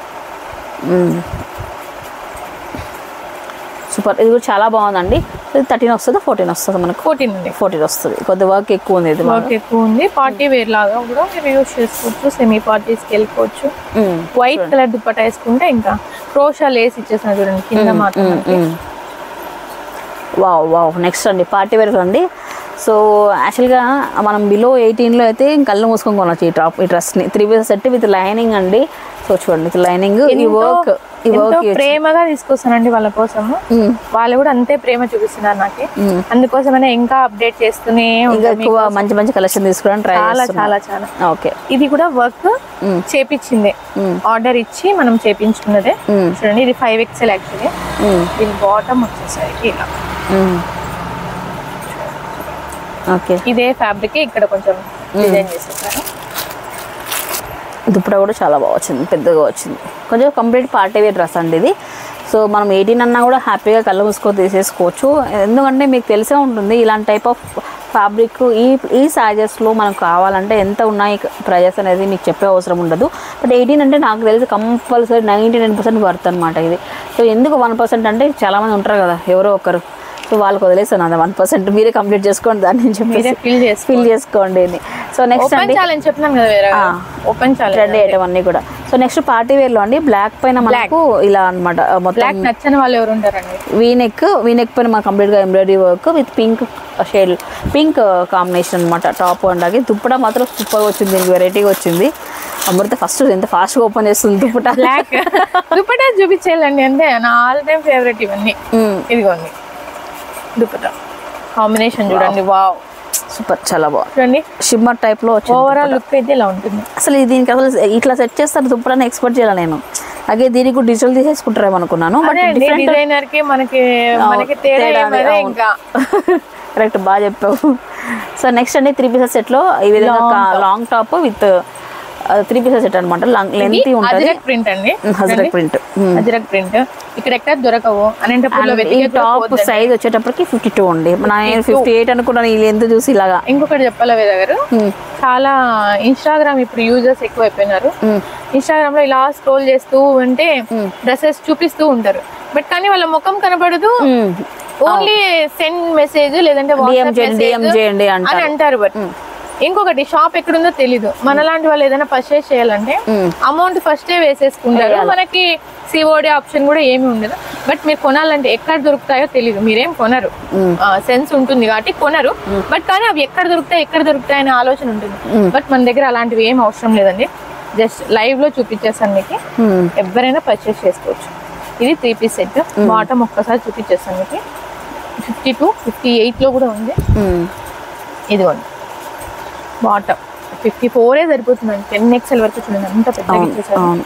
సూపర్ ఇది కూడా చాలా బాగుందండి ఇది థర్టీన్ వస్తుందా ఫోర్టీన్ వస్తుంది మనకు ఫోర్టీన్ అండి ఫోర్టీన్ వస్తుంది కొద్ది వర్క్ ఎక్కువ ఉంది ఇది వర్క్ ఎక్కువ ఉంది పార్టీ వేర్ లాగా కూడా మీరు యూస్ చేసుకోవచ్చు సెమీ పార్టీస్కి వెళ్ళిపోవచ్చు మ్మ్. వైట్ కలర్ దుప్పటా వేసుకుంటే ఇంకా క్రోషా లేస్ ఇచ్చేసిన చూడండి కింద మాత్రం మనకి. వావ్ వావ్ నెక్స్ట్ అండి పార్టీ వేర్ అండి సో యాక్చువల్గా మనం బిలో ఎయిటీన్లో అయితే కళ్ళు మూసుకొని కొనవచ్చు ఈ టాప్ ఈ డ్రెస్ని three pieces set with lining అండి సో చూడండి లైనింగ్ ఈ ఎంతో- వర్క్ ఈ ఎంతో వర్క్ ప్రేమగా తీసుకొస్తానండి వాళ్ళ కోసము వాళ్ళు కూడా అంతే ప్రేమ చూపిస్తున్నారు నాకు అందుకోసమైనా ఇంకా అప్డేట్ చేస్తూనే ఇంకా ఉంటాం ఎక్కువ మంచి మంచి కలెక్షన్ తీసుకోవడానికి ట్రై చాలా చేస్తున్నాం చాలా చాలా ఓకే ఇది కూడా వర్క్ చేపించిందే ఆర్డర్ ఇచ్చి మనం చేపించుకున్నదే చూడండి ఇది ఫైవ్ ఎక్స్ఎల్ యాక్చువల్లీ దీని బాటమ్ వచ్చేసరికి ఇలా ఓకే ఇదే ఫ్యాబ్రిక్ ఇక్కడ కొంచెం డిజైన్ చేసేసారు దుప్పట కూడా చాలా బాగా వచ్చింది పెద్దగా వచ్చింది కొంచెం కంప్లీట్ పార్టీ వేర్ డ్రెస్ అండి ఇది సో మనం ఎయిటీన్ అన్నా కూడా హ్యాపీగా కళ్ళు మూసుకొని తీసేసుకోవచ్చు ఎందుకంటే మీకు తెలిసే ఉంటుంది ఇలాంటి టైప్ ఆఫ్ ఫ్యాబ్రిక్ ఈ ఈ సైజెస్లో మనకు కావాలంటే ఎంత ఉన్నాయి ప్రైజెస్ అనేది మీకు చెప్పే అవసరం ఉండదు బట్ ఎయిటీన్ అంటే నాకు తెలిసి compulsory ninety nine percent worth అనమాట ఇది సో ఎందుకు వన్ పర్సెంట్ అంటే చాలామంది ఉంటారు కదా ఎవరో ఒకరు సో వాళ్ళకి వదిలేస్తాను అది వన్ పర్సెంట్ మీరే కంప్లీట్ చేసుకోండి దాన్ని నేను మీరే చెప్పేసి ఫిల్ చేసుకో ఫిల్ చేసుకోండి ఇది సో నెక్స్ట్ ఓపెన్ అండి ఛాలెంజ్ చెప్పినాం కదా వేరే ఆ. ఓపెన్ ట్రెండ్ ఛాలెంజ్ ఐటమ్ అన్ని కూడా సో నెక్స్ట్ పార్టీ వేర్ లో అండి బ్లాక్ పైన మనకు ఇలా అనమాట మొత్తం బ్లాక్ నచ్చని వాళ్ళు ఎవరు ఉంటారండి వీనెక్ వీనెక్ పైన మనకు కంప్లీట్ గా embroidery work with pink shade pink combination అనమాట టాప్ అండాకి దుప్పట మాత్రం సూపర్ వచ్చింది దీనికి వెరైటీగా వచ్చింది అమృత ఫస్ట్ ఎంత ఫాస్ట్ గా ఓపెన్ చేస్తుంది దుప్పట బ్లాక్ దుపట్టా చూపించేయాలండి అంటే నా ఆల్ టైమ్ ఫేవరెట్ ఇవన్నీ ఇదిగోండి దుపట్టా కాంబినేషన్ చూడండి వావ్ సూపర్ చాలా బాగుంది చూడండి షిమ్మర్ టైప్ లో వచ్చింది ఓవరాల్ లుక్ అయితే ఇలా ఉంటుంది అసలు ఇది దీనికి అసలు ఇట్లా సెట్ చేస్తారు దుప్పటని ఎక్స్పెక్ట్ చేయాలి నేను అలాగే దీనికి కూడా డిజిటల్ తీసేసుకుంటారేమో అనుకున్నాను బట్ అదే అండి డిఫరెంట్ డిజైనర్ కి మనకి మనకి తేడా తేడా ఏమదే అవును. ఇంకా కరెక్ట్ బాగా చెప్పావు సో నెక్స్ట్ అండి త్రీ పీసెస్ సెట్ లో ఈ విధంగా long top with three pieces set అనమాట లెంత్ ఉంటుంది అజరక్ ప్రింట్ అండి హజరక్ ప్రింట్ అజరక్ ప్రింట్ ఇక్కడ ఎక్కడ దొరకవు అనంతపూర్లో ఈ వెతికే టాప్ సైజ్ వచ్చేటప్పటికి ఫిఫ్టీ టూ అండి మన నేను ఫిఫ్టీ ఎయిట్ అనుకున్నాను ఈ లెంత్ చూసి ఇలాగా ఇంకొకటి చెప్పాలా వేద గారు చాలా ఇన్స్టాగ్రామ్ ఇప్పుడు యూజర్స్ ఎక్కువ అయిపోయినారు ఇన్స్టాగ్రామ్ లో ఇలా స్క్రోల్ చేస్తూ ఉంటే డ్రెస్సెస్ చూపిస్తూ ఉంటారు బట్ కానీ వాళ్ళ ముఖం కనబడదు ఓన్లీ సెండ్ మెసేజ్ లేదంటే డిఎం వాట్సాప్ చేయండి డిఎం మెసేజ్ చేయండి అని అంటారు అంటారు బట్ ఇంకొకటి షాప్ ఎక్కడుందో తెలీదు మనలాంటి వాళ్ళు ఏదైనా పర్చేస్ చేయాలంటే అమౌంట్ ఫస్టే వేసేసుకుంటారు మనకి సిఓడి ఆప్షన్ కూడా ఏమీ ఉండదు బట్ మీరు కొనాలంటే ఎక్కడ దొరుకుతాయో తెలీదు మీరేం కొనరు సెన్స్ ఉంటుంది కాబట్టి కొనరు బట్ కానీ అవి ఎక్కడ దొరుకుతాయి ఎక్కడ దొరుకుతాయి అనే ఆలోచన ఉంటుంది బట్ మన దగ్గర అలాంటివి ఏం అవసరం లేదండి జస్ట్ లైవ్ లో చూపించేస్తాను మీకు ఎవరైనా పర్చేస్ చేసుకోవచ్చు ఇది త్రీ పీస్ సెట్ బాటమ్ ఒక్కసారి చూపించేస్తాను మీకు ఫిఫ్టీ టూ ఫిఫ్టీ ఎయిట్ లో కూడా ఉంది ఇదిగోండి బాటమ్ ఫిఫ్టీ ఫోరే సరిపోతుందండి టెన్ ఎక్స్ఎల్ వరకు చూడండి అంత పెద్దగా అవును ఇచ్చేసారు అవును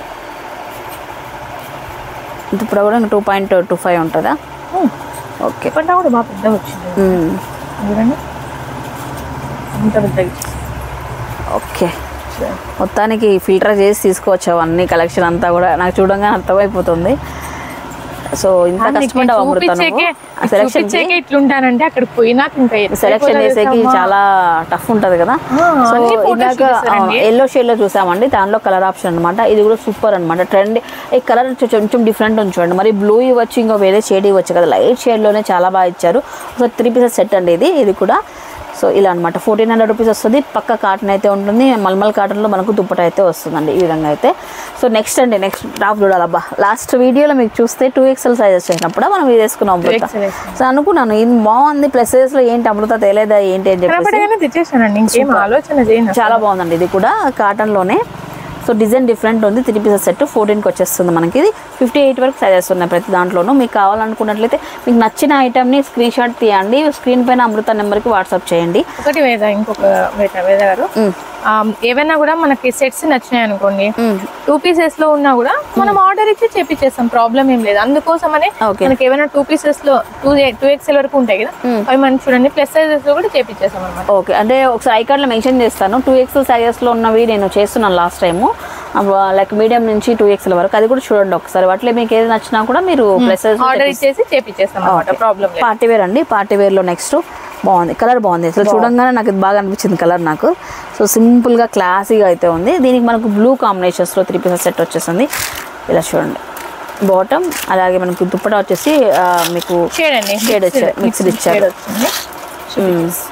ఇప్పుడు కూడా టూ పాయింట్ టూ ఫైవ్ ఉంటుందా ఓకే ఇప్పటిదా కూడా బాగా పెద్దగా వచ్చింది చూడండి అంత పెద్దగా ఇచ్చేసారు ఓకే మొత్తానికి ఫిల్టర్ చేసి తీసుకోవచ్చు అవన్నీ కలెక్షన్ అంతా కూడా నాకు చూడంగానే అర్థమైపోతుంది సో ఇంత కష్టపడ్డా అమృత చూపించేకే సెలక్షన్ చూపించేకే ఇట్లుంటానంటే అక్కడికి పోయినాక ఇంకా సెలెక్షన్ చేసేకి చాలా టఫ్ ఉంటది కదా ఆ, సో అన్ని photos ఇందాక చూపిస్తారండి. ఎల్లో షేడ్ లో చూసామండి దానిలో కలర్ ఆప్షన్ అన్నమాట ఇది కూడా సూపర్ అన్నమాట ట్రెండ్ ఈ కలర్ కొంచెం డిఫరెంట్ ఉంచండి మరి బ్లూ ఇవ్వచ్చు ఇంకా వేరే షేడ్ ఇవ్వచ్చు కదా లైట్ షేడ్ లోనే చాలా బాగా ఇచ్చారు సో త్రీ పీసెస్ సెట్ అండి ఇది ఇది కూడా సో ఇలా అనమాట ఫోర్టీన్ హండ్రెడ్ రూపీస్ వస్తుంది పక్క కాటన్ అయితే ఉంటుంది మల్మల్ కాటన్లో మనకు దుప్పట అయితే వస్తుందండి ఈ విధంగా అయితే సో నెక్స్ట్ అండి నెక్స్ట్ టాప్ చూడాలబ్బా లాస్ట్ వీడియోలో మీకు చూస్తే టూ ఎక్స్ఎల్ సైజెస్ చేసినప్పుడు మనం ఇది వేసుకున్నాం అమృత XL వేసుకున్నాం. సో అనుకున్నాను ఇది బాగుంది ప్లస్ లో ఏంటి అమృత తేలేదా ఏంటి అని చెప్పేసి కనపడగానే తెచ్చేసానండి ఇంకేం ఆలోచన చేయను చాలా బాగుందండి ఇది కూడా కాటన్ లోనే సో డిజైన్ డిఫరెంట్ ఉంది త్రీ పీసెస్ సెట్ ఫోర్టీన్కి వచ్చేస్తుంది మనకి ఇది ఫిఫ్టీ ఎయిట్ వరకు సైజెస్ ఉన్నాయి ప్రతి దాంట్లోనూ మీకు కావాలనుకున్నట్లయితే మీకు నచ్చిన ఐటమ్ని స్క్రీన్ షాట్ తీయండి స్క్రీన్ పైన అమృత నెంబర్కి వాట్సాప్ చేయండి ఒకటి వేద ఇంకొక వేద వేద గారు ఆ, ఏవైనా కూడా మనకి సెట్స్ నచ్చినాయి అనుకోండి మ్మ్. టూ పీసెస్ లో ఉన్నా కూడా మనం ఆర్డర్ ఇచ్చి చేపించేస్తాం ప్రాబ్లం ఏం లేదు అందుకోసమనే Okay. మనకి ఏమైనా టూ పీసెస్ లో టూ టూ ఎక్స్ఎల్ వరకు ఉంటాయి కదా అవి మనం చూడండి ప్లస్ సైజెస్ లో కూడా చేపించేస్తాం అనమాట ఓకే అంటే ఒకసారి ఐకార్డ్లో మెన్షన్ చేస్తాను టూ ఎక్స్ఎల్ సైజెస్లో ఉన్నవి నేను చేస్తున్నాను లాస్ట్ టైము లైక్ మీడియం నుంచి టూ ఎక్స్ఎల్ వరకు అది కూడా చూడండి ఒకసారి వాటిలో మీకు ఏది నచ్చినా కూడా మీరు ప్లస్ ఆర్డర్ ఇచ్చేసి చేపించేస్తాం అనమాట ప్రాబ్లం లేదు పార్టీ వేర్ అండి పార్టీ వేర్లో నెక్స్ట్ బాగుంది కలర్ బాగుంది అసలు చూడంగానే నాకు ఇది బాగా అనిపించింది కలర్ నాకు సో సింపుల్గా క్లాసీగా అయితే ఉంది దీనికి మనకు బ్లూ కాంబినేషన్స్లో త్రీ పీసెస్ సెట్ వచ్చేసింది ఇలా చూడండి బాటమ్ అలాగే మనకు దుప్పట వచ్చేసి ఆ, మీకు షేడ్ అండి Shade వచ్చారు, mixed ఇచ్చారు. వచ్చింది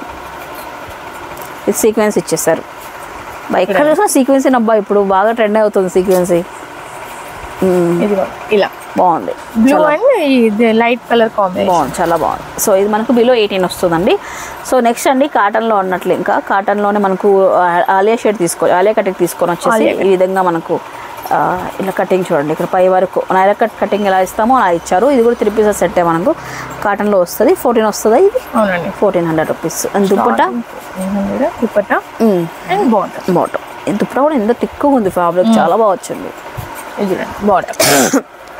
ఇది సీక్వెన్స్ ఇచ్చేసారు బా, ఎక్కడ చూసినా సీక్వెన్స్ అబ్బా ఇప్పుడు బాగా ట్రెండ్ అవుతుంది సీక్వెన్స్ ఇదిగో ఇలా బాగుంది బ్లూ అండ్ ఇది లైట్ కలర్ కాంబినేషన్ బాగుంది చాలా బాగుంది సో ఇది మనకు బిలో ఎయిటీన్ వస్తుందండి సో నెక్స్ట్ అండి కాటన్లో ఉన్నట్లు ఇంకా కాటన్లోనే మనకు ఆ, ఆలియా షేడ్ తీసుకో ఆలియా కటింగ్ తీసుకొని వచ్చేసి ఆలియా ఈ విధంగా మనకు ఆ, ఇలా కటింగ్ చూడండి ఇక్కడ పై వరకు నైరా కట్ కటింగ్ ఎలా ఇస్తామో అలా ఇచ్చారు ఇది కూడా త్రీ పీసెస్ సెట్టే మనకు కాటన్లో వస్తుంది ఫోర్టీన్ వస్తుందా ఇది అవునండి fourteen hundred rupees and dupatta dupatta and bottom bottom ఈ దుప్పట కూడా ఎంత తిక్కుగా ఉంది ఫ్యాబ్రిక్ చాలా బాగా వచ్చింది ఇది బాటమ్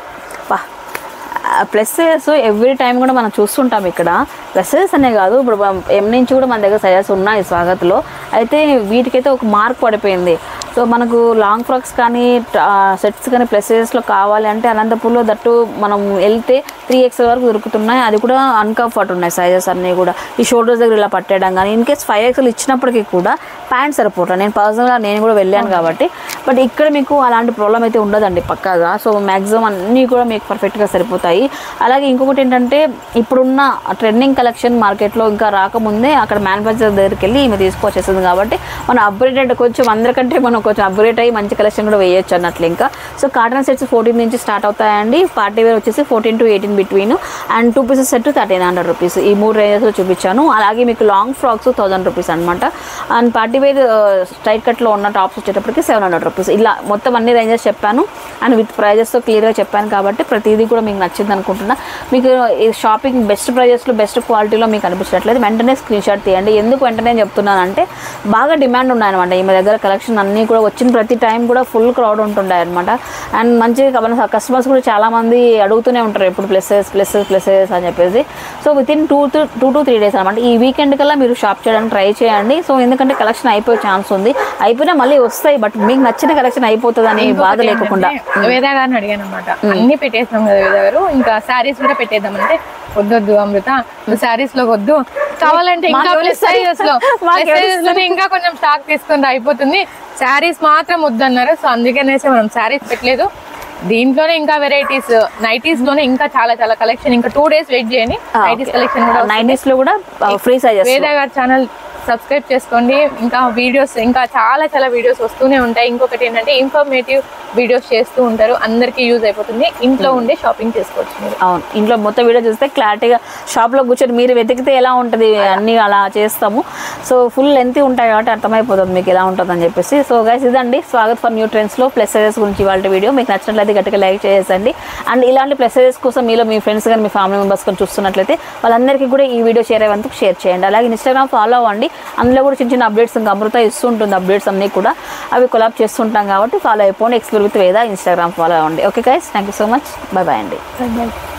ప్లస్సెస్ ఎవ్రీ టైం కూడా మనం చూస్తుంటాం ఇక్కడ ప్లస్సెస్ అనే కాదు ఇప్పుడు మనం ఎం నుంచి కూడా మన దగ్గర సజెస్ ఉన్నాయి స్వాగత్లో అయితే వీటికైతే ఒక మార్క్ పడిపోయింది సో మనకు లాంగ్ ఫ్రాక్స్ కానీ సెట్స్ కానీ ప్లస్సెస్లో కావాలి అంటే అనంతపూర్లో దట్టు మనం వెళ్తే త్రీ ఎక్స్ వరకు దొరుకుతున్నాయి అది కూడా అన్కంఫర్ట్ ఉన్నాయి సైజెస్ అన్నీ కూడా ఈ షోల్డర్స్ దగ్గర ఇలా పట్టేయడం కానీ ఇన్ కేస్ ఫైవ్ ఎక్స్ఎల్ ఇచ్చినప్పటికీ కూడా ప్యాంట్ సరిపోవట్లేదు నేను పర్సనల్గా నేను కూడా వెళ్ళాను కాబట్టి బట్ ఇక్కడ మీకు అలాంటి ప్రాబ్లం అయితే ఉండదండి పక్కాగా సో మ్యాక్సిమం అన్నీ కూడా మీకు పర్ఫెక్ట్గా సరిపోతాయి అలాగే ఇంకొకటి ఏంటంటే ఇప్పుడున్న ట్రెండింగ్ కలెక్షన్ మార్కెట్లో ఇంకా రాకముందే అక్కడ మ్యానుఫ్యాక్చర్ దగ్గరికి వెళ్ళి ఈమె తీసుకొచ్చేస్తుంది కాబట్టి మనం అప్గ్రేడెడ్ కొంచెం అందరికంటే మనం కొంచెం అప్గ్రేడ్ అయ్యి మంచి కలెక్షన్ కూడా వేయొచ్చు అన్నట్లు ఇంకా సో కాటన్ సెట్స్ ఫోర్టీన్ నుంచి స్టార్ట్ అవుతాయండి పార్టీ వేర్ వచ్చేసి fourteen to eighteen between and two pieces set thirteen hundred rupees ఈ మూడు రేంజెస్లో చూపించాను అలాగే మీకు లాంగ్ ఫ్రాక్స్ థౌసండ్ రూపీస్ అనమాట అండ్ పార్టీ వేర్ స్ట్రైట్ కట్లో ఉన్న టాప్స్ వచ్చేటప్పటికి సెవెన్ హండ్రెడ్ రూపీస్ ఇలా మొత్తం అన్ని రేంజెస్ చెప్పాను అండ్ విత్ ప్రైజెస్తో క్లియర్గా చెప్పాను కాబట్టి ప్రతిదీ కూడా మీకు నచ్చింది అనుకుంటున్నా మీకు ఈ షాపింగ్ బెస్ట్ ప్రైజెస్లో బెస్ట్ క్వాలిటీలో మీకు అనిపించట్లేదు వెంటనే స్క్రీన్ షాట్ తీయండి ఎందుకు వెంటనే చెప్తున్నానంటే బాగా డిమాండ్ ఉన్నాయన్నమాట ఈమె దగ్గర కలెక్షన్ అన్నీ కూడా వచ్చిన ప్రతి టైం కూడా ఫుల్ క్రౌడ్ ఉంటుండే అనమాట అండ్ మంచి మన కస్టమర్స్ కూడా చాలామంది అడుగుతూనే ఉంటారు ఎప్పుడు ప్లసెస్ ప్లసెస్ ప్లసెస్ అని చెప్పేసి so within two two to three days అనమాట ఈ వీకెండ్ కల్లా మీరు షాప్ చేయడానికి ట్రై చేయండి సో ఎందుకంటే కలెక్షన్ అయిపోయే ఛాన్స్ ఉంది అయిపోయినా మళ్ళీ వస్తాయి బట్ మీకు నచ్చిన కలెక్షన్ అయిపోతుందని బాధ లేకుండా వేదా గారిని అడిగాను అనమాట అన్ని పెట్టేస్తాం కదా వేదా గారు ఇంకా శారీస్ కూడా పెట్టేద్దాం అంటే వద్దొద్దు అమృత శారీస్ లో వద్దు కావాలంటే ఇంకా మాకు ప్లస్ సైజెస్ లో మాకు ప్లస్ సైజెస్ లోనే ఇంకా కొంచెం స్టాక్ తీసుకుంటే అయిపోతుంది శారీస్ మాత్రం వద్దన్నారు సో అందుకనేసి మనం శారీస్ పెట్టలేదు దీంట్లోనే ఇంకా వెరైటీస్ నైటీస్ లోనే ఇంకా చాలా చాలా కలెక్షన్ ఇంకా టూ డేస్ వెయిట్ చేయండి నైటీస్ కలెక్షన్ కూడా వస్తుంది. నైన్టీస్ లో కూడా ఫ్రీ సైజెస్ వేద గారి ఛానల్ సబ్స్క్రైబ్ చేసుకోండి ఇంకా వీడియోస్ ఇంకా చాలా చాలా వీడియోస్ వస్తూనే ఉంటాయి ఇంకొకటి ఏంటంటే ఇన్ఫర్మేటివ్ వీడియోస్ చేస్తూ ఉంటారు అందరికీ యూజ్ అయిపోతుంది ఇంట్లో ఉండి షాపింగ్ చేసుకోవచ్చు మీరు అవును ఇంట్లో మొత్తం వీడియో చూస్తే క్లారిటీగా షాప్లో కూర్చొని మీరు వెతికితే ఎలా ఉంటుంది అన్నీ అలా చేస్తాము సో ఫుల్ లెంత్ ఉంటాయి కాబట్టి అర్థమైపోతుంది మీకు ఎలా ఉంటుందని చెప్పేసి సో గైస్ ఇదండి స్వాగత్ ఫర్ న్యూ ట్రెండ్స్లో ప్లస్ సైజెస్ గురించి వాళ్ళ వీడియో మీకు నచ్చినట్లయితే గట్టిగా లైక్ చేసేయండి అండ్ ఇలాంటి ప్లస్ సైజెస్ కోసం మీలో మీ ఫ్రెండ్స్ కానీ మీ ఫ్యామిలీ మెంబర్స్ కానీ చూస్తున్నట్లయితే వాళ్ళందరికీ కూడా ఈ వీడియో షేర్ అయ్యేందుకు షేర్ చేయండి అలాగే ఇన్స్టాగ్రామ్ ఫాలో అవ్వండి అందులో కూడా చిన్న చిన్న అప్డేట్స్ ఇంకా అమృత ఇస్తూ ఉంటుంది అప్డేట్స్ అన్నీ కూడా అవి కొలాబ్ చేస్తుంటాం కాబట్టి ఫాలో అయిపోండి explore with Veda Instagram follow అవ్వండి okay guys thank you so much bye bye అండి Bye bye.